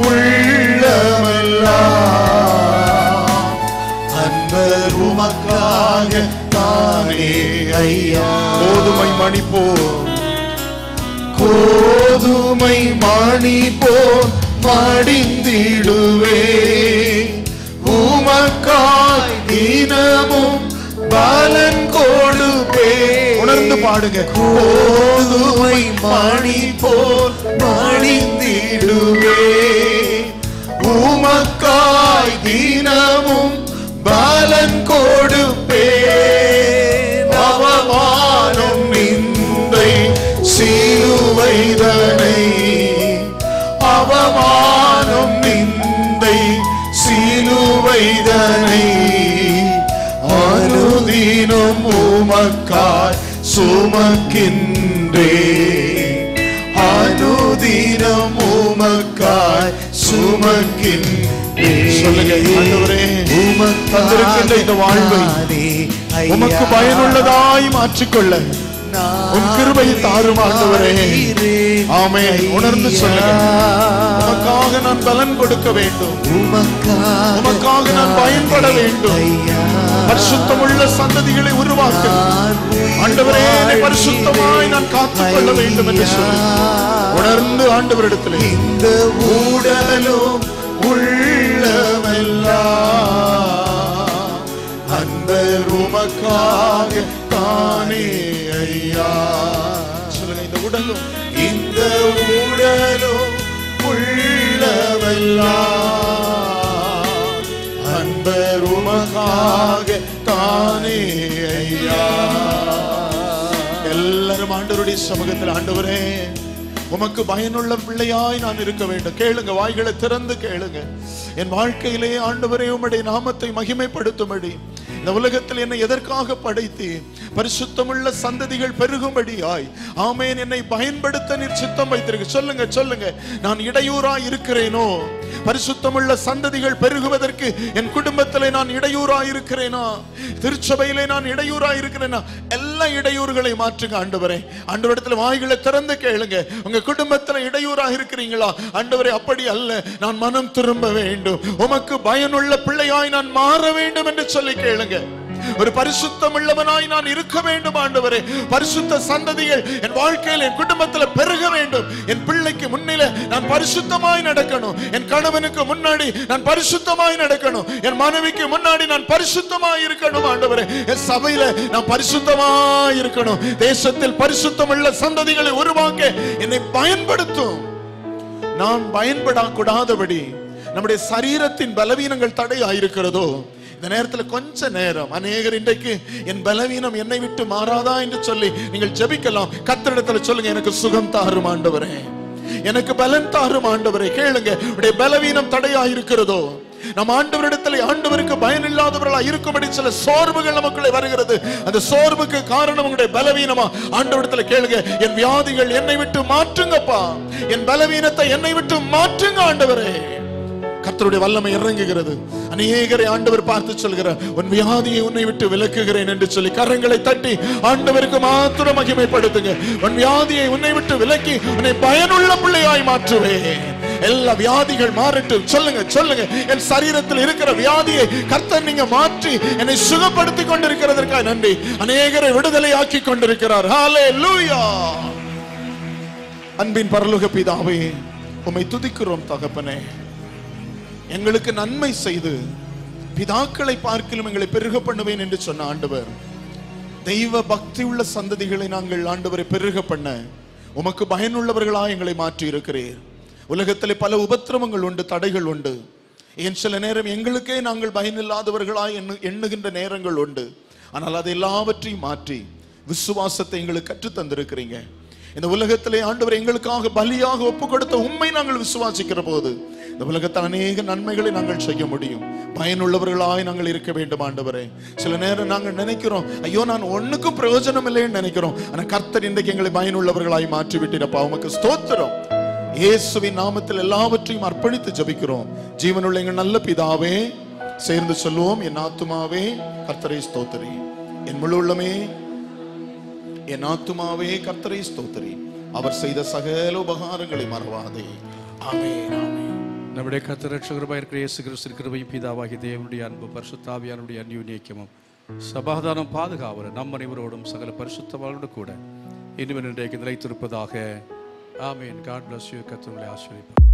உள்ளமெல்லாம் அன்பர் உமக்காக தானே ஐயா கோதுமை மணி போ கோதுமை மணி போ மடிந்திடுவே உமக்காய் தினமும் பலன் கொடுப்பே உணர்ந்து பாடுங்க கோதுமை மணி போல் மடிந்திடுவே உமக்காய் தினமும் பலன் கொடுப்பே அவமானம் நிந்தை சிலுவைதனை அவமானம் நிந்தை சிலுவைதனை அனுதினம் உமக்காய் சுமக்கின்றே அனுதினம் உமக்காய் சுமக்கின்றே சொல்லுங்க, ஆண்டவரே, தந்திருக்கின்ற இந்த வாழ்வை உமக்கு உமக்கு பயனுள்ளதாய் மாற்றிக்கொள்ள உன் கிருபையை தாரும் ஆண்டவரே ஆமென் உணர்ந்து சொல்லுங்க உமக்காக நான் பலன் கொடுக்க வேண்டும் உமக்காக நான் பயன்பட வேண்டும் பரிசுத்தமுள்ள சந்ததிகளை உருவாக்க ஆண்டவரே என்னை பரிசுத்தமாய் நான் காத்துக்கொள்ள வேண்டும் என்று சொல்லி உணர்ந்து ஆண்டவரிடத்திலே இந்த ஊடலும் உள்ளமெல்லாம் அன்பர் உமக்காக தானே ஐயா சொல்லுங்க இந்த உடலும் இந்த ஊடலும் உள்ளமெல்லாம் அன்பர் உமக்காக தானே ஐயா எல்லாரும் ஆண்டவருடைய சமூகத்தில் ஆண்டவரே உமக்கு பயனுள்ள பிள்ளையாய் நான் இருக்க வேண்டும் கேளுங்க வாய்களை திறந்து கேளுங்க என் வாழ்க்கையிலே ஆண்டவரே உம்முடைய நாமத்தை மகிமைப்படுத்தும்படி இந்த உலகத்தில் என்னை எதற்காக படைத்து பரிசுத்தமுள்ள சந்ததிகள் பெருகும்படியாய் ஆமேன் என்னை பயன்படுத்த நீர் சித்தம் வைத்திருக்கு சொல்லுங்க சொல்லுங்க நான் இடையூறா இருக்கிறேனோ பரிசுத்தமுள்ள சந்ததிகள் பெருகுவதற்கு என் குடும்பத்திலே நான் இடையூறா இருக்கிறேனா திருச்சபையிலே நான் இடையூறா இருக்கிறேனா எல்லா இடையூறுகளை மாற்றுங்க ஆண்டவரே ஆண்டவரிடத்துல வாய்களை திறந்து கேளுங்க உங்க குடும்பத்துல இடையூறா இருக்கிறீங்களா ஆண்டவரே அப்படி அல்ல நான் மனம் திரும்ப வேண்டும் உமக்கு பயனுள்ள பிள்ளையாய் நான் மாற வேண்டும் என்று சொல்லி கேளுங்க ஒரு பரிசுத்தம் உள்ளவனாய் நான் இருக்க வேண்டும் ஆண்டவரே பரிசுத்த சந்ததிகள் என் வாழ்க்கையில் என் குடும்பத்தில் பெருக வேண்டும் என் பிள்ளைக்கு முன்னில நான் பரிசுத்தமாய் நடக்கணும் என் கணவனுக்கு முன்னாடி நான் பரிசுத்தமாய் நடக்கணும் என் மனைவிக்கு முன்னாடி நான் பரிசுத்தமாய் இருக்கணும் ஆண்டவரே என் சபையில நான் பரிசுத்தமாய் இருக்கணும் தேசத்தில் பரிசுத்தம் உள்ள சந்ததிகளை உருவாக்க என்னை பயன்படுத்தும் நான் பயன்படக்கூடாதபடி நம்முடைய சரீரத்தின் பலவீனங்கள் தடையாயிருக்கிறதோ இந்த நேரத்துல கொஞ்ச நேரம் அநேகர் இன்றைக்கு என் பலவீனம் என்னை விட்டு மாறாதா என்று சொல்லி நீங்கள் ஜெபிக்கலாம் கத்தரிடத்துல சொல்லுங்க எனக்கு சுகம் தாரும் ஆண்டவரே எனக்கு பலன் தாரும் ஆண்டவரே கேளுங்க உடைய பலவீனம் தடையாயிருக்கிறதோ நம் ஆண்டவரிடத்தில் ஆண்டவருக்கு பயன் இல்லாதவர்களா இருக்கும்படி சில சோர்வுகள் நமக்குள்ளே வருகிறது அந்த சோர்வுக்கு காரணம் உங்களுடைய பலவீனமா ஆண்டவரிடத்தில் கேளுங்க என் வியாதிகள் என்னை விட்டு மாற்றுங்கப்பா என் பலவீனத்தை என்னை விட்டு மாற்றுங்க ஆண்டவரே கர்த்தருடைய வல்லமை இறங்குகிறது அநேகரை ஆண்டவர் பார்த்து சொல்கிறார் உன் வியாதியை உன்னை விட்டு விலக்குகிறேன் என்று சொல்லி கரங்களை தட்டி ஆண்டவருக்கு மாத்திரம் மகிமைப்படுத்துங்க உன் வியாதியை உன்னை விட்டு விலக்கி உன்னை பயனுள்ள பிள்ளையாய் மாற்றுவேன் எல்லா வியாதிகள் மாறட்டும் சொல்லுங்க சொல்லுங்க என் சரீரத்தில் இருக்கிற வியாதியை கர்த்தர் நீங்க மாற்றி என்னை சுகப்படுத்தி கொண்டிருக்கிறதற்காக நன்றி அநேகரை விடுதலை ஆக்கி கொண்டிருக்கிறார் ஹalleluya அன்பின் பரலோக பிதாவே உம்மை துதிக்கிறோம் தகப்பனே எங்களுக்கு நன்மை செய்து பிதாக்களை பார்க்கிலும் எங்களை பெருக பண்ணுவேன் என்று சொன்ன ஆண்டவர் தெய்வ பக்தி உள்ள சந்ததிகளை நாங்கள் ஆண்டவரை பெருக பண்ண உமக்கு பயனுள்ளவர்களா எங்களை மாற்றி இருக்கிறீர் உலகத்திலே பல உபத்திரவங்கள் உண்டு தடைகள் உண்டு ஏன் சில நேரம் எங்களுக்கே நாங்கள் பயனில்லாதவர்களாய் எண்ணு எண்ணுகின்ற நேரங்கள் உண்டு ஆனால் அதை எல்லாவற்றையும் மாற்றி விசுவாசத்தை எங்களுக்கு கற்றுத் தந்திருக்கிறீங்க இந்த உலகத்திலே ஆண்டவர் எங்களுக்காக பலியாக ஒப்பு கொடுத்த உண்மை நாங்கள் விசுவாசிக்கிற போது இந்த உலகத்தில் அநேக நன்மைகளை நாங்கள் செய்ய முடியும் பயனுள்ளவர்களாய் நாங்கள் இருக்க வேண்டும் ஆண்டவரே சில நேரம் நாங்கள் நினைக்கிறோம் ஐயோ நான் ஒண்ணுக்கும் பிரயோஜனம் இல்லைன்னு நினைக்கிறோம் ஆனா கர்த்தர் இன்றைக்கு எங்களை பயனுள்ளவர்களாய் மாற்றி விட்டிருப்பா உமக்கு ஸ்தோத்திரம் இயேசுவின் நாமத்தில் எல்லாவற்றையும் அர்ப்பணித்து ஜபிக்கிறோம் ஜீவனுள்ள எங்கள் நல்ல பிதாவே சேர்ந்து சொல்லுவோம் என் ஆத்துமாவே கர்த்தரை ஸ்தோத்திரி என் முழு உள்ளமே என் ஆத்துமாவே கர்த்தரை ஸ்தோத்திரி அவர் செய்த சகல உபகாரங்களை மறவாதே ஆமென் ஆமென் நம்முடைய கர்த்தர் ரட்சகருமாய் இருக்கிற இயேசு கிறிஸ்து கிருபையும் பிதாவாகிய தேவனுடைய அன்பு பரிசுத்தாவியானுடைய அந்யூன்யக்கியமும் சமாதானம் பாதுகாவல நம் அனைவரோடும் சகல பரிசுத்தவாளோடு கூட இனிமேல் இன்றைக்கு நிலைத்திருப்பதாக ஆமீன் காட் bless you கர்த்தர் உங்களை ஆசீர்வதிப்பார்